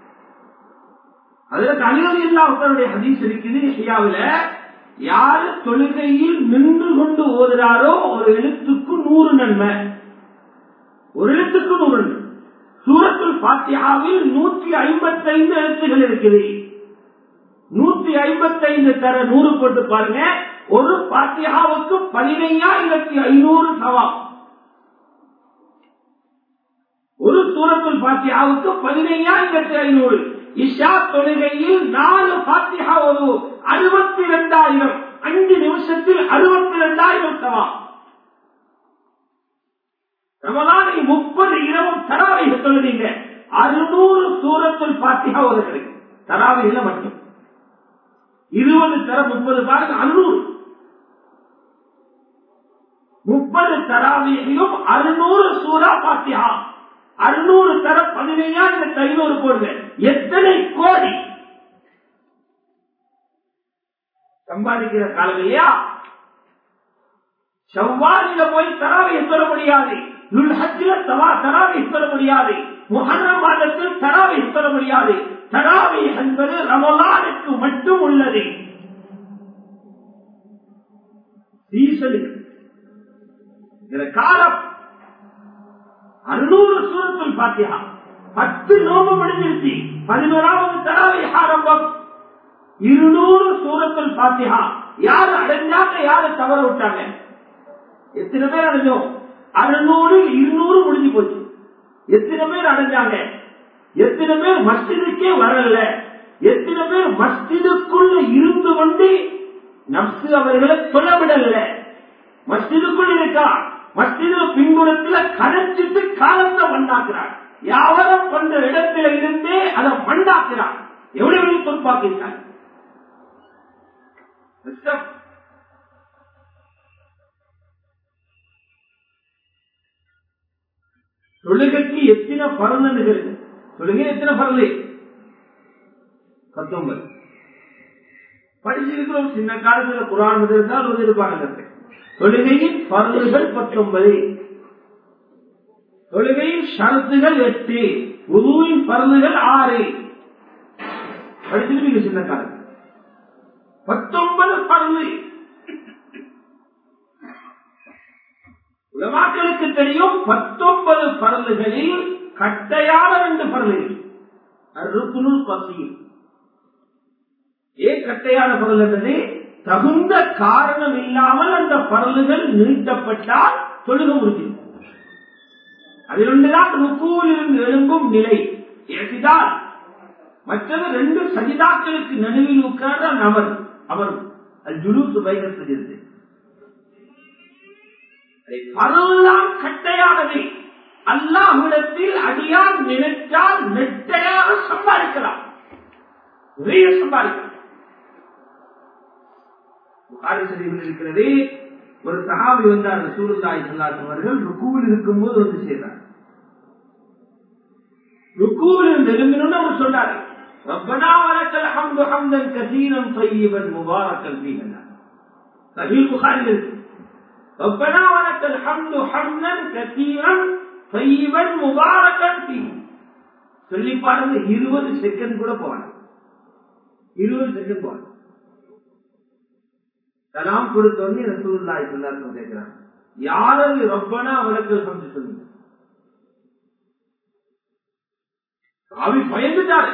அதுல கலிகள் எல்லாம் ஒருத்தருடைய ஹதீஸ் இருக்குது ஹியாவில யாரு தொழுகையில் நின்று கொண்டு ஓதுறாரோ ஒரு எழுத்துக்கு நூறு நன்மை ஒரு எழுத்துக்கு நூறு நன்மை சூரத்துல் பாத்தியாவில் நூற்றி ஐம்பத்தி ஐந்து எழுத்துகள் இருக்குது நூற்றி ஐம்பத்தி ஐந்து தர நூறு போட்டு பாருங்க ஒரு பாத்தியாவுக்கு பதினையாயிரத்தி ஐநூறு சவாம் ஒரு சூரத்துல் பாத்தியாவுக்கு பதினையாயிரத்தி ஐநூறு இஷா தொழுகையில் நாலு பாத்தியா ஒரு அறுபத்தி இரண்டாயிரம் அஞ்சு நிமிஷத்தில் அறுபத்தி இரண்டாயிரம் சவாம் ரமலானை முப்பது இரவும் தராவைக சொல்லுறீங்க அறுநூறு சூரத்தில் பாத்தியா ஒரு கிடைக்கும் தராவையில மட்டும் இருபது தர முப்பது பாருங்க அறுநூறு முப்பது தராவியிலும் அறுநூறு சூறா பாத்தியா அறுநூறு தர பதினையாயிரத்தி ஐநூறு போடுங்க எத்தனை கோடி சம்பாதிக்கிற காலம் இல்லையா செவ்வாயில போய் தராவை சொல்ல முடியாது நுல்ஹஜில தவா தராவை சொல்ல முடியாது முஹர்ரம் மாதத்தில் தராவை சொல்ல முடியாது தராவை என்பது ரமலானுக்கு மட்டும் உள்ளது சீசனுக்கு இந்த காலம் அறுநூறு சூரத்தில் பாத்தியா பத்து நோம்பு முடிஞ்சிருச்சு பதினோராவது தராவை ஆரம்பம் இருநூறு சூரத்தில் பாத்தியா யாரு அடைஞ்சாங்க யாரு தவற விட்டாங்க எத்தனை பேர் அடைஞ்சோம் அறுநூறு இருநூறு முடிஞ்சு போச்சு எத்தனை பேர் அடைஞ்சாங்க எத்தனை பேர் மஸ்ஜிதுக்கே வரல எத்தனை பேர் மஸ்ஜிதுக்குள்ள இருந்து கொண்டு நப்சு அவர்களை சொல்ல விடல மஸ்ஜிதுக்குள் இருக்கா மஸ்ஜிது பின்புறத்துல கரைச்சிட்டு காலத்தை மண்ணாக்குறார் யாவரம் கொண்ட இடத்துல இருந்தே அதை மண்ணாக்குறார் எவ்வளவு பொறுப்பாக்கிட்டார் தொழுகைக்கு எத்தனை பரந்துகள் தொழுகை எத்தனை பரந்து பத்தொன்பது படிச்சிருக்கிறோம் சின்ன காலத்துல குரான் இருந்தால் ஒரு இருப்பாங்க தொழுகையின் பரந்துகள் பத்தொன்பது தொழுகையின் ஷரத்துகள் எட்டு உருவின் பரந்துகள் ஆறு படிச்சிருப்பீங்க சின்ன காலத்தில் பத்தொன்பது பரந்து உலமாக்களுக்கு தெரியும் பத்தொன்பது பரலுகளில் கட்டையான ரெண்டு பரலுகள் அருக்குனுள் பசியில் ஏன் கட்டையான பரல் என்பது தகுந்த காரணம் இல்லாமல் அந்த பரலுகள் நீட்டப்பட்டால் தொழுக முடியும் அதில் ஒன்றுதான் ருக்கூவில் இருந்து எழும்பும் நிலை ஏசிதான் மற்றது ரெண்டு சஜிதாக்களுக்கு நடுவில் உட்கார்ந்த நபர் அவர் ஜுலூசு வைகத்திலிருந்து பரவலாம் கட்டையானது அல்லாஹிடத்தில் அடியால் நினைத்தால் நெட்டையாக சம்பாதிக்கலாம் நிறைய சம்பாதிக்கலாம் இருக்கிறது ஒரு சகாபி வந்தார் சூருல்லாய் அவர்கள் ருக்குவில் இருக்கும்போது வந்து செய்தார் ருக்குவில் இருந்து எழுந்தினு அவர் சொன்னார் ربنا ولك الحمد حمدا كثيرا طيبا مباركا فيه صحيح البخاري ربنا ولك الحمد حمدا كثيرا طيبا مباركا فيه சொல்லி பாருங்க இருபது செகண்ட் கூட போவாங்க இருபது செகண்ட் போவாங்க சலாம் கொடுத்த உடனே ரசூல்லாய் சொல்லாரு கேட்கிறாங்க யாரது ரப்பனா அவருக்கு சமைச்சு சொல்லுங்க அவி பயந்துட்டாரு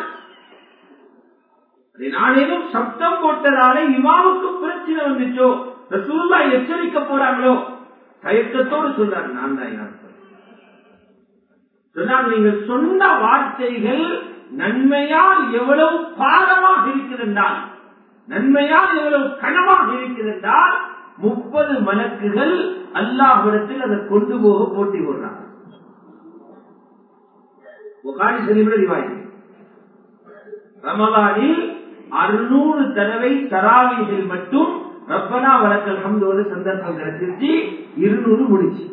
நானேனும் சப்தம் போட்டதால இமாவுக்கு பிரச்சனை வந்துச்சோ ரசூல்லா எச்சரிக்க போறாங்களோ தயக்கத்தோடு சொல்றாரு நான் தான் யார் சொன்னால் நீங்கள் சொன்ன வார்த்தைகள் நன்மையால் எவ்வளவு பாரமாக இருக்கிறால் நன்மையால் எவ்வளவு கனமாக இருக்கிறால் முப்பது மலக்குகள் அல்லாஹிடத்தில் அதை கொண்டு போக போட்டி போடுறாங்க புகாரி செலிபிரதி ரமலானில் அறுநூறு தடவை தராவிகள் மட்டும் ரப்பனா வழக்கல் ஹம்தோடு சந்தர்ப்பம் கிடைச்சிருச்சு இருநூறு முடிச்சு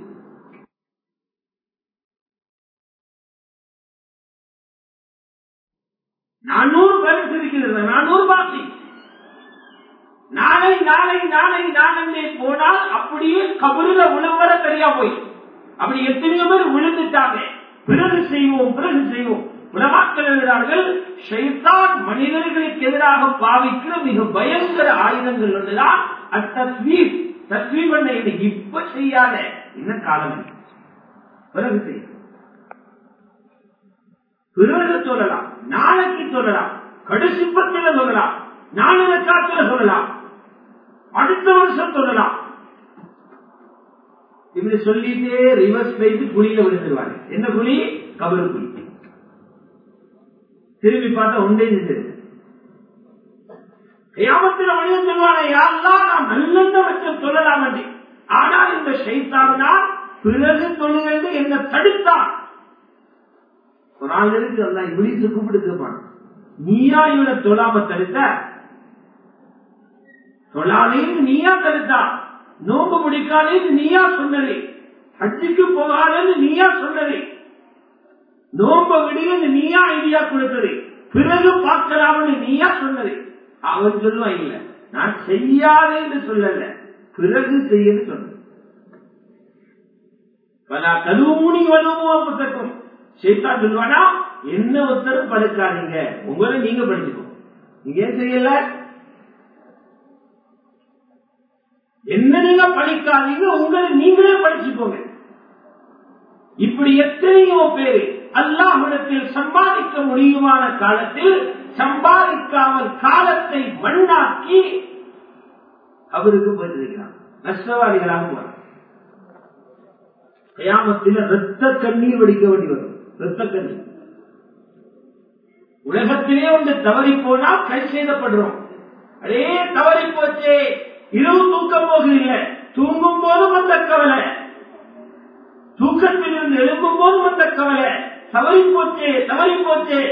நானூறு பேருக்கு இருக்கிறது நானூறு பாக்கி நாளை நாளை நாளை நாளே போனால் அப்படியே கபருல உழவர சரியா போய் அப்படி எத்தனையோ பேர் விழுந்துட்டாங்க பிறகு செய்வோம் பிறகு செய்வோம் உலமாக்கள் எழுதுகிறார்கள் ஷைத்தான் மனிதர்களுக்கு எதிராக பாவிக்கிற மிக பயங்கர ஆயுதங்கள் ஒன்றுதான் அத்தஸ்வீப் தஸ்வீப் என்ன இது இப்ப செய்யாத என்ன காலம் பிறகு செய்ய பிறகு சொல்லலாம் நாளைக்கு சொல்லலாம் கடைசி பத்தில சொல்லலாம் நாலு காத்துல சொல்லலாம் அடுத்த வருஷம் சொல்லலாம் இப்படி சொல்லிட்டே ரிவர்ஸ் போயிட்டு குழியில விழுந்துருவாங்க என்ன குழி கபரு குழி திரும்பி பார்த்தா உண்டே தெரியும் கியாமத்தில் மனிதன் சொல்வானே யாரெல்லாம் நாம் நல்லெண்ண வச்சு சொல்லலாம் என்று ஆனால் இந்த ஷைத்தான் தான் பிறகு சொல்லுகிறது என்ன தடுத்தான் ஒரு ஆள் இருக்கு அல்ல இங்கிலீஷ் கூப்பிட்டு கேட்பான் நீயா இவனை தொழாம தடுத்த தொழாதேன்னு நீயா தடுத்தா நோம்பு முடிக்காதேன்னு நீயா சொன்னது ஹஜ்ஜுக்கு போகாதேன்னு நீயா சொன்னது நோம்ப விடியன்னு நீயா ஐடியா கொடுத்தது பிறகு பார்க்கலாம்னு நீயா சொன்னது அவன் சொல்லுவான் இல்ல நான் செய்யாதேன்னு சொல்லல பிறகு செய்யன்னு சொன்ன பல கழுவுனி வலுவோ புத்தகம் சேத்தா சொல்லுவானா என்ன ஒருத்தரும் படுக்காதீங்க உங்களை நீங்க படிச்சுக்கோ நீங்க ஏன் செய்யல என்ன நீங்க படிக்காதீங்க உங்களை நீங்களே படிச்சுக்கோங்க இப்படி எத்தனையோ பேர் அல்லாஹிடத்தில் சம்பாதிக்க முடியுமான காலத்தில் சம்பாதிக்காமல் காலத்தை மண்ணாக்கி அவருக்கு போயிருக்கிறார் நஷ்டவாதிகளாக போறார் கயாமத்தில் ரத்த கண்ணீர் வடிக்க வேண்டி வரும் ரத்த கண்ணீர் உலகத்திலே ஒன்று தவறி போனால் கை செய்தப்படுறோம் அதே தவறி போச்சே இரவு தூக்கம் போகிறீங்க தூங்கும் போதும் அந்த கவலை தூக்கத்தில் இருந்து எழும்பும் போதும் அந்த கவலை தவறி போச்சே தவறி போச்சே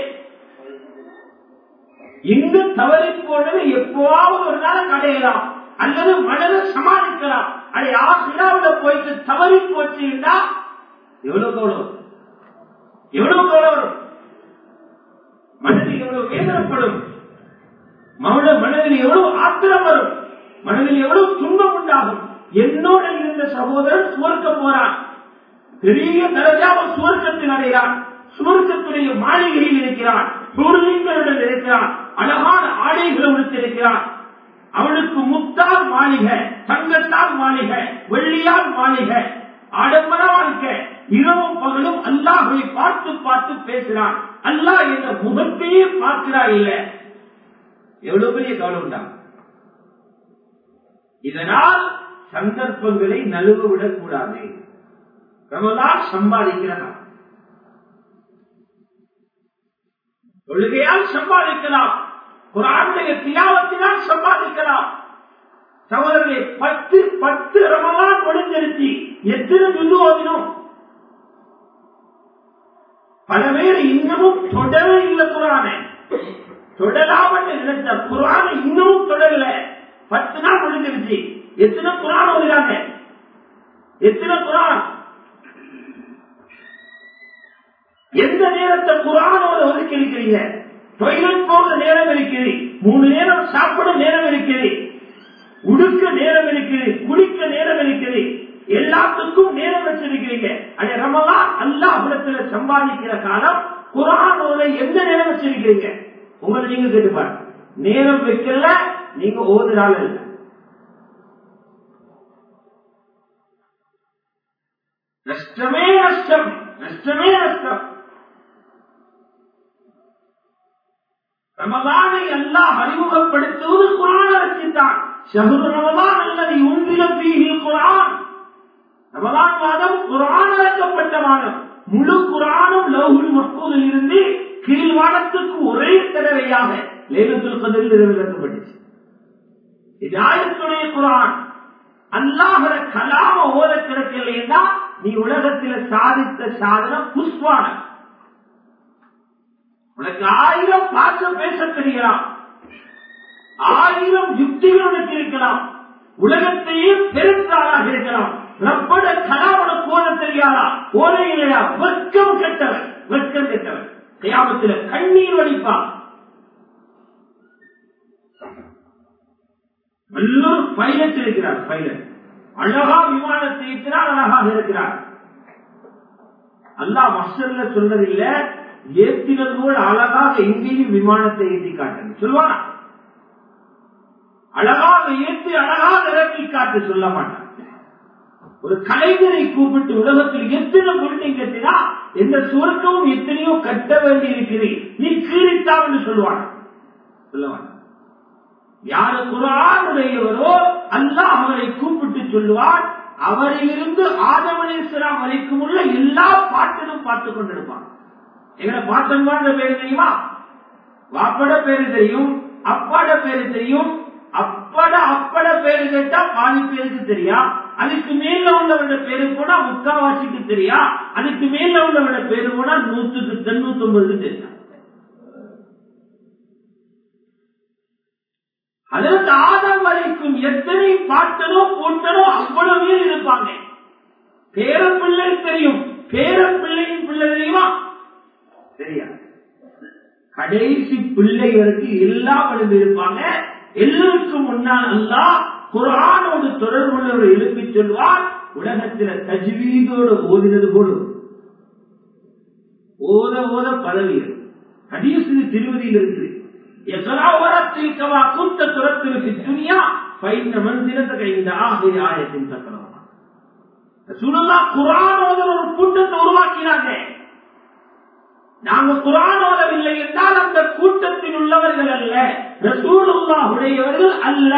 எங்கு தவறி போனது எப்போவாவது ஒரு நாள் கடையலாம் அல்லது மனதை சமாளிக்கலாம் அதை ஆசிராவில் போயிட்டு தவறி போச்சுன்னா எவ்வளவு கவனம் எவ்வளவு கவனம் மனதில் எவ்வளவு வேதனைப்படும் மௌன மனதில் எவ்வளவு ஆத்திரம் வரும் மனதில் எவ்வளவு துன்பம் உண்டாகும் என்னோட இருந்த சகோதரன் சுவர்க்கம் போறான் பெரிய தரஜாவ சுவர்க்கத்தில் அடைகிறான் சுவர்க்கத்துடைய மாளிகையில் இருக்கிறான் பொருளிங்களுடன் இருக்கிறான் அழகான ஆடைகளை உடுத்திருக்கிறான் அவனுக்கு முத்தால் மாளிகை தங்கத்தால் மாளிகை வெள்ளியால் மாளிகை ஆடம்பர வாழ்க்கை இரவும் பகலும் அல்லாஹை பார்த்து பார்த்து பேசுறான் அல்லாஹ் என்ற முகத்தையே பார்க்கிறா இல்ல எவ்வளவு பெரிய கவனம் உண்டா இதனால் சந்தர்ப்பங்களை நழுவ விடக்கூடாது ரமலான் சம்பாதிக்கிறான் தொழுகையால் சம்பாதிக்கலாம் குரானுடைய தியாவத்தினால் சம்பாதிக்கலாம் சகோதரர்களே பத்து பத்து ரமலான் முடிஞ்சிருச்சு எத்தனை துண்டு ஓதினோம் பல பேர் இன்னமும் தொடரவே இல்லை குரானை தொடராமல் நினைச்ச குரானை இன்னமும் தொடரல பத்து நாள் முடிஞ்சிருச்சு எத்தனை குரான் ஓதுறாங்க எத்தனை குரான் எந்த நேரத்தை குரானோட ஒதுக்கி இருக்கிறீங்க டொய்லெட் போக நேரம் இருக்குது மூணு நேரம் சாப்பிட நேரம் இருக்குது உடுக்க நேரம் இருக்குது குளிக்க நேரம் இருக்குது எல்லாத்துக்கும் நேரம் வச்சிருக்கிறீங்க அதே ரமலான் அல்லாஹிடத்துல சம்பாதிக்கிற காலம் குரானோட எந்த நேரம் வச்சிருக்கிறீங்க உங்களை நீங்க கேட்டுப்பாரு நேரம் வைக்கல நீங்க ஓதுறாள் இல்ல நஷ்டமே நஷ்டம் நஷ்டமே நஷ்டம் ரமதானை எல்லாம் அறிமுகப்படுத்துவது குரான் வச்சுத்தான் ஷஹுர் ரமதான் அல்லது உந்திர பீகில் குரான் ரமதான் மாதம் குரான் அழைக்கப்பட்ட மாதம் முழு குரானும் லவுகுல் மக்கூதில் இருந்து கீழ் வானத்துக்கு ஒரே தடவையாக லேலத்தில் கதில் நிறைவேற்றப்பட்டுச்சு இது ஆயத்துடைய குரான் அல்லாஹர கலாம ஓத கிடக்கலைன்னா நீ உலகத்தில் சாதித்த சாதனம் புஷ்வானம் உனக்கு ஆயிரம் பாசம் பேச தெரியலாம் ஆயிரம் யுக்திகள் உனக்கு இருக்கலாம் உலகத்தையே பெருத்தாளாக இருக்கலாம் ரப்பட கலாவன கோல தெரியாதா ஓல இல்லையா வெக்கம் கெட்டவன் வெக்கம் கெட்டவன் கையாமத்தில் கண்ணீர் வடிப்பான் நல்லொரு பைலட் இருக்கிறார் பைலட் அழகா விமானத்தை ஏற்றினால் அழகாக இருக்கிறார் அல்லா மஸ்டர்ல சொல்றதில்ல ஏற்றினது போல் அழகாக எங்கேயும் விமானத்தை ஏற்றி காட்டு சொல்லுவானா அழகாக ஏற்றி அழகாக இறக்கி காட்டு சொல்ல மாட்டான் ஒரு கலைஞரை கூப்பிட்டு உலகத்தில் எத்தனை பில்டிங் கட்டினா எந்த சுவர்க்கமும் எத்தனையோ கட்ட வேண்டி இருக்கிறது நீ கீழித்தான் என்று சொல்லுவான் சொல்லுவான் யாரு குரானுடையவரோ அல்லாஹ் அவரை கூப்பிட்டு சொல்லுவான் அவரிலிருந்து ஆதமனேஸ்வரம் வரைக்கும் உள்ள எல்லா பாட்டிலும் பார்த்துக் கொண்டிருப்பான் எங்களை பாட்டன்பான்ற பேரு தெரியுமா வாப்பட பேரு தெரியும் அப்பாட பேரு தெரியும் அப்பட அப்பட பேரு கேட்டா பாதி பேருக்கு தெரியா அதுக்கு மேல உள்ளவட பேரு போனா முக்காவாசிக்கு தெரியா அதுக்கு மேல உள்ளவட பேரு போனா நூத்துக்கு தொண்ணூத்தி ஒன்பதுக்கு தெரியும் அதற்கு ஆதம் வரைக்கும் எத்தனை பாட்டனோ போட்டனோ அவ்வளவு பேர் இருப்பாங்க பேர பிள்ளை தெரியும் பேர பிள்ளையின் பிள்ளை தெரியுமா தெரியாது கடைசி பிள்ளைகளுக்கு எல்லாவரும் இருப்பாங்க எல்லோருக்கும் முன்னால் அல்லா குரானோடு தொடர்புள்ளவர் எழுப்பி சொல்வார் உலகத்தில் தஜ்வீதோடு ஓதினது போலும் ஓத ஓத பதவி ஹதீசு திருவதியில் இருக்குது எசராவரத்தில் கவா கூட்ட துரத்திற்கு துணியா பைந்த மந்திரத்தை இந்த ஆகிய ஆயத்தின் சக்கரம் சுனல்லா குரானோட ஒரு கூட்டத்தை உருவாக்கினாங்க நாங்க குரான் ஓதவில்லை என்றால் அந்த கூட்டத்தில் உள்ளவர்கள் அல்ல ரசூலுல்லா உடையவர்கள் அல்ல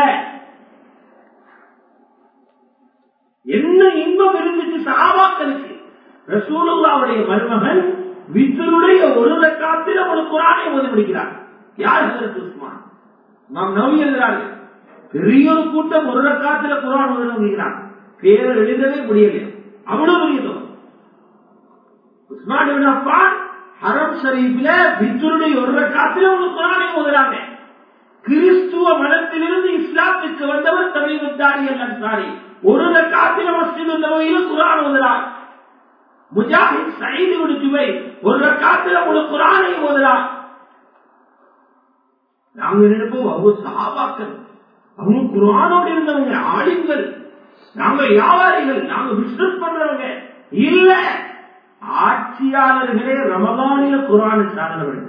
என்ன இன்பம் இருந்துச்சு சகாபாக்களுக்கு ரசூலுல்லாவுடைய மருமகன் வித்தருடைய ஒரு ரக்காத்தில் ஒரு குரானை ஓதி முடிக்கிறார் யார் ஹசரத் உஸ்மான் நாம் நவி எழுதுகிறார்கள் பெரிய ஒரு கூட்டம் ஒரு ரக்காத்துல குரான் ஓதி முடிக்கிறார் பேர் எழுதவே முடியல அவ்வளவு முடியுதோ உஸ்மான் இப்னு அஃபான் ஹரம் ஷரீஃப்ல வித்தருடைய ஒரு ரக்காத்துல ஒரு குரானை ஓதுறாங்க கிறிஸ்துவ மதத்திலிருந்து இஸ்லாத்துக்கு வந்தவர் தமிழ்தாரி அன்சாரி ஒரு ரக்காத்தில மஸ்ஜித் நபவியில குரான் ஓதுறார் முஜாஹித் சயீது விடுச்சுவை ஒரு ரக்காத்தில ஒரு குரானை ஓதுறார் நாங்க நினைப்போம் அவங்க சகாபாக்கள் அவங்க குரானோடு இருந்தவங்க ஆளுங்கள் நாங்க வியாபாரிகள் நாங்க பிசினஸ் பண்றவங்க இல்ல ஆட்சியாளர்களே ரமதானில குரான சாதனை பண்ணிட்டாங்க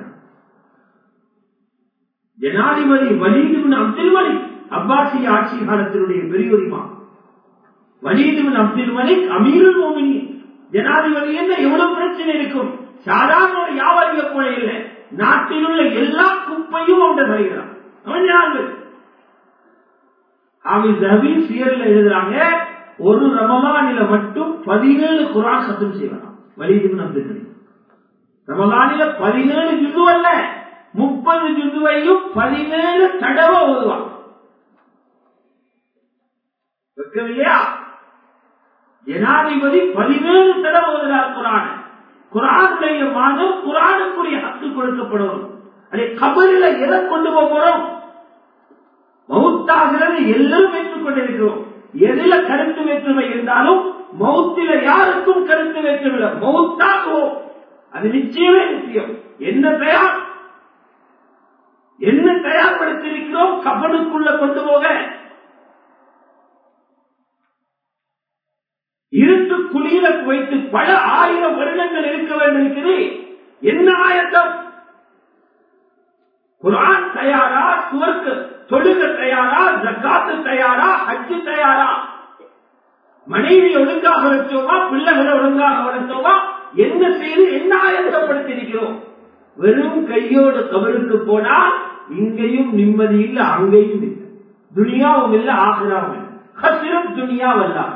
ஜனாதிபதி வலீதுபின் அப்துல் மலிக் அப்பாசிய ஆட்சி காலத்தினுடைய பெரியோரிமா வலீதுபின் அப்துல் மலிக் அமீருல் மோமினி ஜனாதிபதி என்ன எவ்வளவு பிரச்சனை இருக்கும் சாதாரண ஒரு வியாபாரிக போல இல்லை நாட்டில் உள்ள எல்லா குப்பையும் அவங்க தருகிறான் அவன் ஞாபகம் ஹாமிஸ் ஹபீஸ் சியர்ல எழுதுறாங்க ஒரு ரமலானில மட்டும் பதினேழு குரான் சத்தம் செய்வாராம் வலிதுபின் அப்துல் மலிக் ரமலானில பதினேழு ஜுது அல்ல முப்பது ஜுதுவையும் பதினேழு தடவை ஓதுவான் வைக்கவில்லையா ஜனாதிபதி பதினேழு தடவை ஓதுகிறார் குரான் குரானுடைய மாதம் குரானுக்குரிய ஹக்கு கொடுக்கப்படும் அதை கபரில எதை கொண்டு போகிறோம் மவுத்தாகிறது எல்லோரும் ஏற்றுக் கொண்டிருக்கிறோம் எதில கருத்து வேற்றுமை இருந்தாலும் மவுத்தில யாருக்கும் கருத்து வேற்றுமில்லை மவுத்தாகுவோம் அது நிச்சயமே நிச்சயம் என்ன தயார் என்ன தயார்படுத்தியிருக்கிறோம் கபனுக்குள்ள கொண்டு போக இருட்டு குளிர வைத்து பல ஆயிரம் வருடங்கள் இருக்க வேண்டும் இருக்குது என்ன ஆயத்தம் குரான் தயாரா சுவர்க்கு தொழுக தயாரா ஜக்காத்து தயாரா ஹஜ்ஜு தயாரா மனைவி ஒழுங்காக வச்சோமா பிள்ளைகளை ஒழுங்காக வளர்த்தோமா என்ன செய்து என்ன ஆயத்தப்படுத்தியிருக்கிறோம் வெறும் கையோடு கபருக்கு போனா இங்கேயும் நிம்மதி இல்லை அங்கேயும் இல்லை துனியாவும் இல்லை ஆகிறாவும் இல்லை ஹசிரம் துனியாவல்லாம்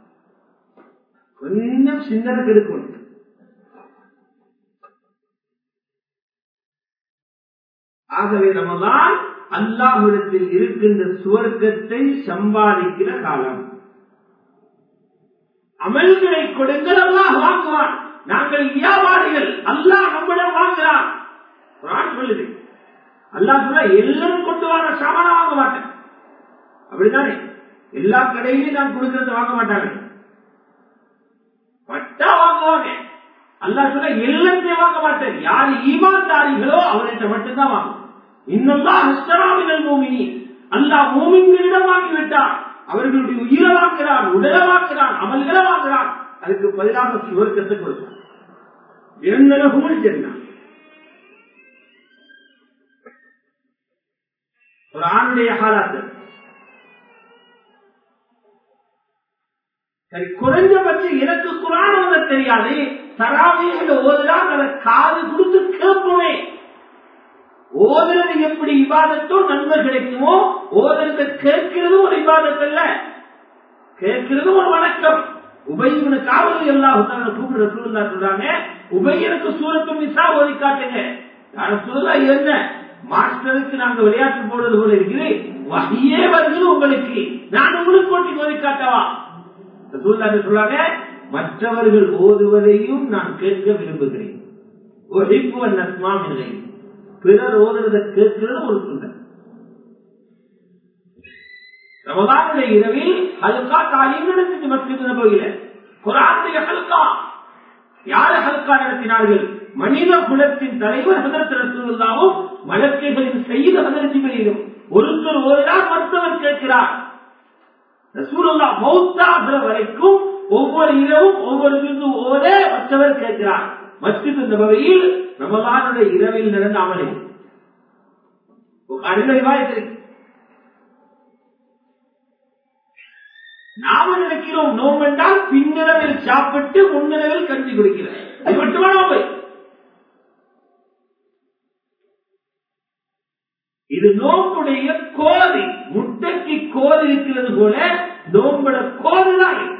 கொஞ்சம் சிந்தனை கெடுக்கணும் ஆகவே நம்மதான் அல்லாஹிடத்தில் இருக்கின்ற சுவர்க்கத்தை சம்பாதிக்கிற காலம் அமல்களை கொடுங்கள் அல்லாஹ் வாங்குவான் நாங்கள் வியாபாரிகள் அல்லாஹ் நம்மிடம் வாங்குறான் சொல்லுது அல்லாஹ் சொல்ல எல்லாரும் கொண்டு வர சாமான வாங்க மாட்டேன் அப்படித்தானே எல்லா கடையிலையும் நான் கொடுக்கறத வாங்க மாட்டாங்க பட்டா வாங்குவாங்க அல்லா சொல்ல எல்லாத்தையும் வாங்க மாட்டேன் யார் ஈமான்தாரிகளோ அவர்கிட்ட மட்டும்தான் வாங்கும் இன்னும் அஸ்தராமினல் மூமினி அல்லா மூமின்களிடம் வாங்கிவிட்டார் அவர்களுடைய உயிரை வாங்குகிறான் உடலை வாங்குகிறான் அமல்களை வாங்குகிறான் அதுக்கு பதிலாக சுவர்க்கத்தை கொடுத்தான் இரண்டரகுமல் சென்றான் ஒரு ஆணுடைய காலாத்து சரி குறைஞ்சபட்சம் எனக்கு குரான் ஓத தெரியாது தராவிகள் ஓதுதான் அதை காது கொடுத்து கேட்போமே ஓதுறது எப்படி விவாதத்தோ நன்மை கிடைக்குமோ ஓதுறத கேட்கிறது ஒரு விவாதத்தல்ல கேட்கிறது ஒரு வணக்கம் உபயோக காவல் எல்லாம் கூப்பிடுற சூழ்நிலை சொல்றாங்க உபயனுக்கு சூரத்தும் மிசா ஓதி காட்டுங்க சூழலா என்ன மாஸ்டருக்கு நாங்க விளையாட்டு போடுறது போல இருக்குது வகையே வருது உங்களுக்கு நான் உங்களுக்கு போட்டி ஓதி காட்டவா சொல்றாங்க மற்றவர்கள் ஓதுவதையும் நான் கேட்க விரும்புகிறேன் ஒழிப்பு நஸ்மாம் இல்லை பிறர் ஓதுறதை கேட்கிறது ஒரு சுந்தர் ரமதானுடைய இரவில் ஹல்கா தாலீம் நடந்துச்சு மஸ்ஜித் நபவியில குரானுடைய ஹல்கா யாரு ஹல்கா நடத்தினார்கள் மனித குலத்தின் தலைவர் ஹதரத் ரசூலுல்லாவும் வழக்குகளின் செய்த ஹதரத்திகளிலும் ஒருத்தர் ஓதினார் மருத்துவர் கேட்கிறார் ரசூலுல்லா மௌத்தாகிற வரைக்கும் ஒவ்வொரு இரவும் ஒவ்வொரு விருந்து ஓத மற்றவர் கேட்கிறார் மஸ்ஜித் நபவியில் ரமலானுடைய இரவில் நடந்த அமலை அறிவாயத்திற்கு நாம நினைக்கிறோம் நோம்பு என்றால் பின்னிரவில் சாப்பிட்டு முன்னிரவில் கஞ்சி குடிக்கிறேன் அது மட்டுமா நோம்பு இது நோம்புடைய கோதி முட்டைக்கு கோதி இருக்கிறது போல நோம்புட கோதுதான் இது.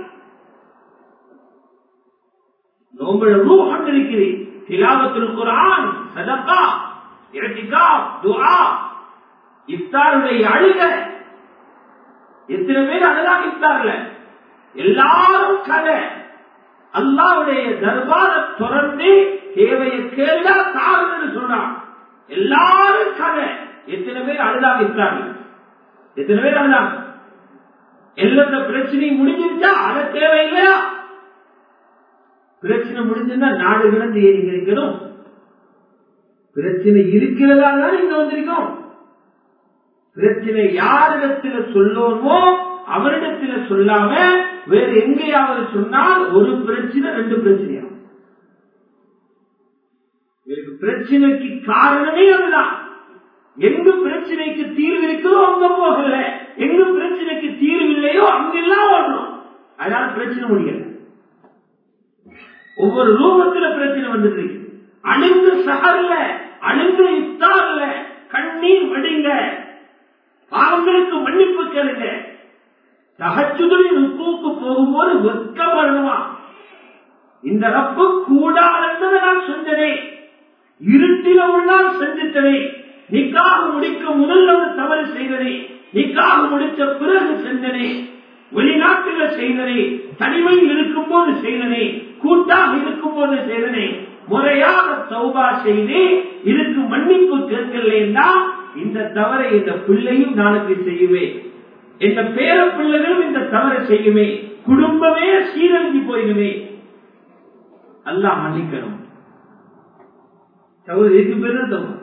நோம்புட ரூஹம் இருக்கிறது திலாவத்தில் குரான் சதக்கா இரட்டிகா துஆ இஃப்தாருடைய அழுக எத்தனை பேர் அழகாக இஃப்தார்ல எல்லாரும் கதை அல்லாவுடைய தர்பார தொடர்ந்து தேவையை கேளா தாருன்னு சொல்றான் எல்லாரும் கதை எத்தனை பேர் அழுதாக இருக்கிறார்கள் எத்தனை பேர் அழுதாங்க எல்லா பிரச்சனையும் முடிஞ்சிருச்சா அத தேவையில்லையா பிரச்சனை முடிஞ்சிருந்தா நாடு கிடந்து ஏறி இருக்கணும் பிரச்சனை இருக்கிறதா தான் இங்க வந்திருக்கோம் பிரச்சனை யாரிடத்துல சொல்லணுமோ அவரிடத்துல சொல்லாம வேற எங்கேயாவது சொன்னால் ஒரு பிரச்சனை ரெண்டு பிரச்சனையா பிரச்சனைக்கு காரணமே அதுதான் எங்க பிரச்சனைக்கு தீர்வு இருக்கிறோ அங்க போகல எங்க பிரச்சனைக்கு தீர்வு இல்லையோ அங்கெல்லாம் ஓடணும் அதனால பிரச்சனை முடியல ஒவ்வொரு ரூபத்துல பிரச்சனை வந்துட்டு இருக்கு அழுந்து சகல்ல அழுந்து இஃப்தார்ல கண்ணீர் வடிங்க பாவங்களுக்கு மன்னிப்பு கேளுங்க தகச்சுதலின் ருக்குக்கு போகும்போது வெக்கம் வரணுமா இந்த ரப்பு கூடாததை நான் செஞ்சனே இருட்டில உள்ளால் செஞ்சிட்டனே நிக்காக முடிக்க முதல்ல ஒரு தவறு செய்தனே நிக்காக முடித்த பிறகு செஞ்சனே வெளிநாட்டில் செய்தனே தனிமையில் இருக்கும் போது செய்தனே கூட்டாக இருக்கும் போது செய்தனே முறையாக சௌபா செய்து இதுக்கு மன்னிப்பு கேட்கலன்னா இந்த தவறை இந்த பிள்ளையும் நாளைக்கு செய்யுமே இந்த பேர பிள்ளைகளும் இந்த தவறை செய்யுமே குடும்பமே சீரழிஞ்சு போயிடுமே அல்லாஹ் மன்னிக்கணும் தவறு இதுக்கு பேர் தான் தவறு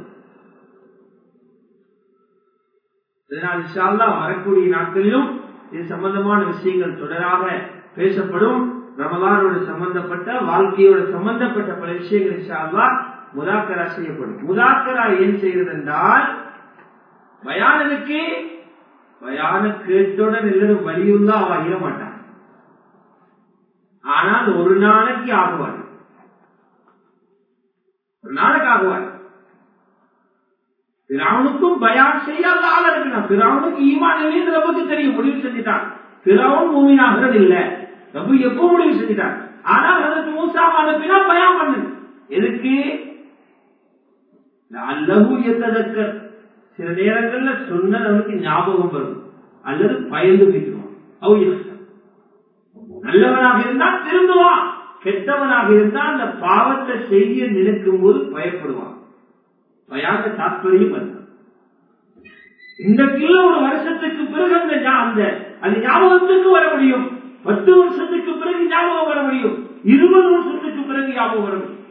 இதனால் இன்ஷால்லா வரக்கூடிய நாட்களிலும் இது சம்பந்தமான விஷயங்கள் தொடராக பேசப்படும் ரமலானோடு சம்பந்தப்பட்ட வாழ்க்கையோட சம்பந்தப்பட்ட பல விஷயங்கள் இன்ஷால்லா முதாக்கரா செய்யப்படும் முதாக்கரா ஏன் செய்யறது என்றால் பயானனுக்கு பயான கேட்டுடன் எல்லாரும் வலியுள்ளா அவ அறிய மாட்டான் ஆனால் ஒரு நாளைக்கு ஆகுவாள் ஒரு நாளைக்கு ஆகுவாள் பிராவுனுக்கும் பயான் செய்யாத ஆள் இருக்கிறான் பிராவுனுக்கு ஈமான் இல்லைன்னு ரப்புக்கு தெரியும் முடிவு செஞ்சுட்டான் பிராவும் மூமினாகிறது இல்ல ரப்பு எப்போ முடிவு செஞ்சுட்டான் ஆனால் அதற்கு மூசா அனுப்பினா பயான் பண்ணு எதுக்கு அல்லகு எத்ததக்கர் சில நேரங்கள்ல சொன்னது அவனுக்கு ஞாபகம் வரும் அல்லது பயந்து போயிடுவான் அவ நல்லவனாக இருந்தால் திருந்துவான் கெட்டவனாக இருந்தால் அந்த பாவத்தை செய்ய நினைக்கும் போது பயப்படுவான் பயான தாற்பயம் அல்ல இந்த கிலோ ஒரு வருஷத்துக்கு பிறகு அந்த ஞா- அந்த அந்த ஞாபகத்துக்கு வர முடியும் பத்து வருஷத்துக்கு பிறகு ஞாபகம் வர முடியும் இருபது வருஷத்துக்கு பிறகு ஞாபகம் வர முடியும்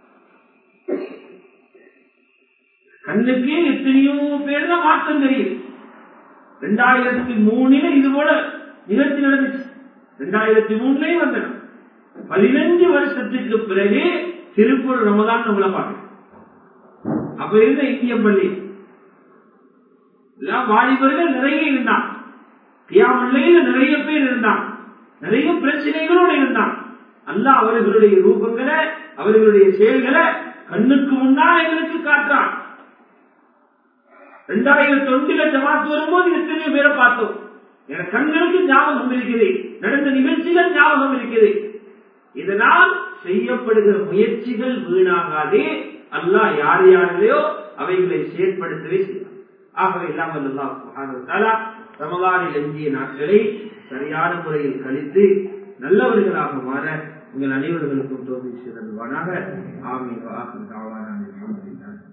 கண்ணுக்கே எத்தனையோ பேர் தான் மாற்றம் தெரியும் ரெண்டாயிரத்தி மூணுல இது போல நிகழ்ச்சி நடந்துச்சு ரெண்டாயிரத்தி மூணுலயும் வந்தன பதினஞ்சு வருஷத்துக்கு பிறகு திருப்பூர் ரமதான் நம்மளை பார்க்கணும் அப்ப இருந்த இந்திய பள்ளி எல்லாம் வாலிபர்கள் நிறைய இருந்தான் கியாமுல்லையில நிறைய பேர் இருந்தான் நிறைய பிரச்சனைகளோடு இருந்தான் அல்லாஹ் அவர்களுடைய ரூபங்களை அவர்களுடைய செயல்களை கண்ணுக்கு முன்னால் எங்களுக்கு காட்டுறான் ரெண்டாயிரத்தி ஒன்றில ஜமாத்து வரும்போது எத்தனையோ பேரை பார்த்தோம் என் கண்களுக்கு ஞாபகம் இருக்குது நடந்த நிகழ்ச்சிகள் ஞாபகம் இருக்குது இதனால் செய்யப்படுகிற முயற்சிகள் வீணாகாதே அல்லாஹ் யார் யாரிலையோ அவைகளை செயற்படுத்தவே செய்யலாம் ஆகவே இல்லாமல் அல்லாஹ் சுப்ஹானஹு வ தஆலா ரமலானில் எஞ்சிய நாட்களை சரியான முறையில் கழித்து நல்லவர்களாக மாற உங்கள் அனைவர்களுக்கும் தோல்வி செய்தல்வானாக ஆமீன் வாஹிர் தாவானா அல்ஹம்துலில்லாஹ்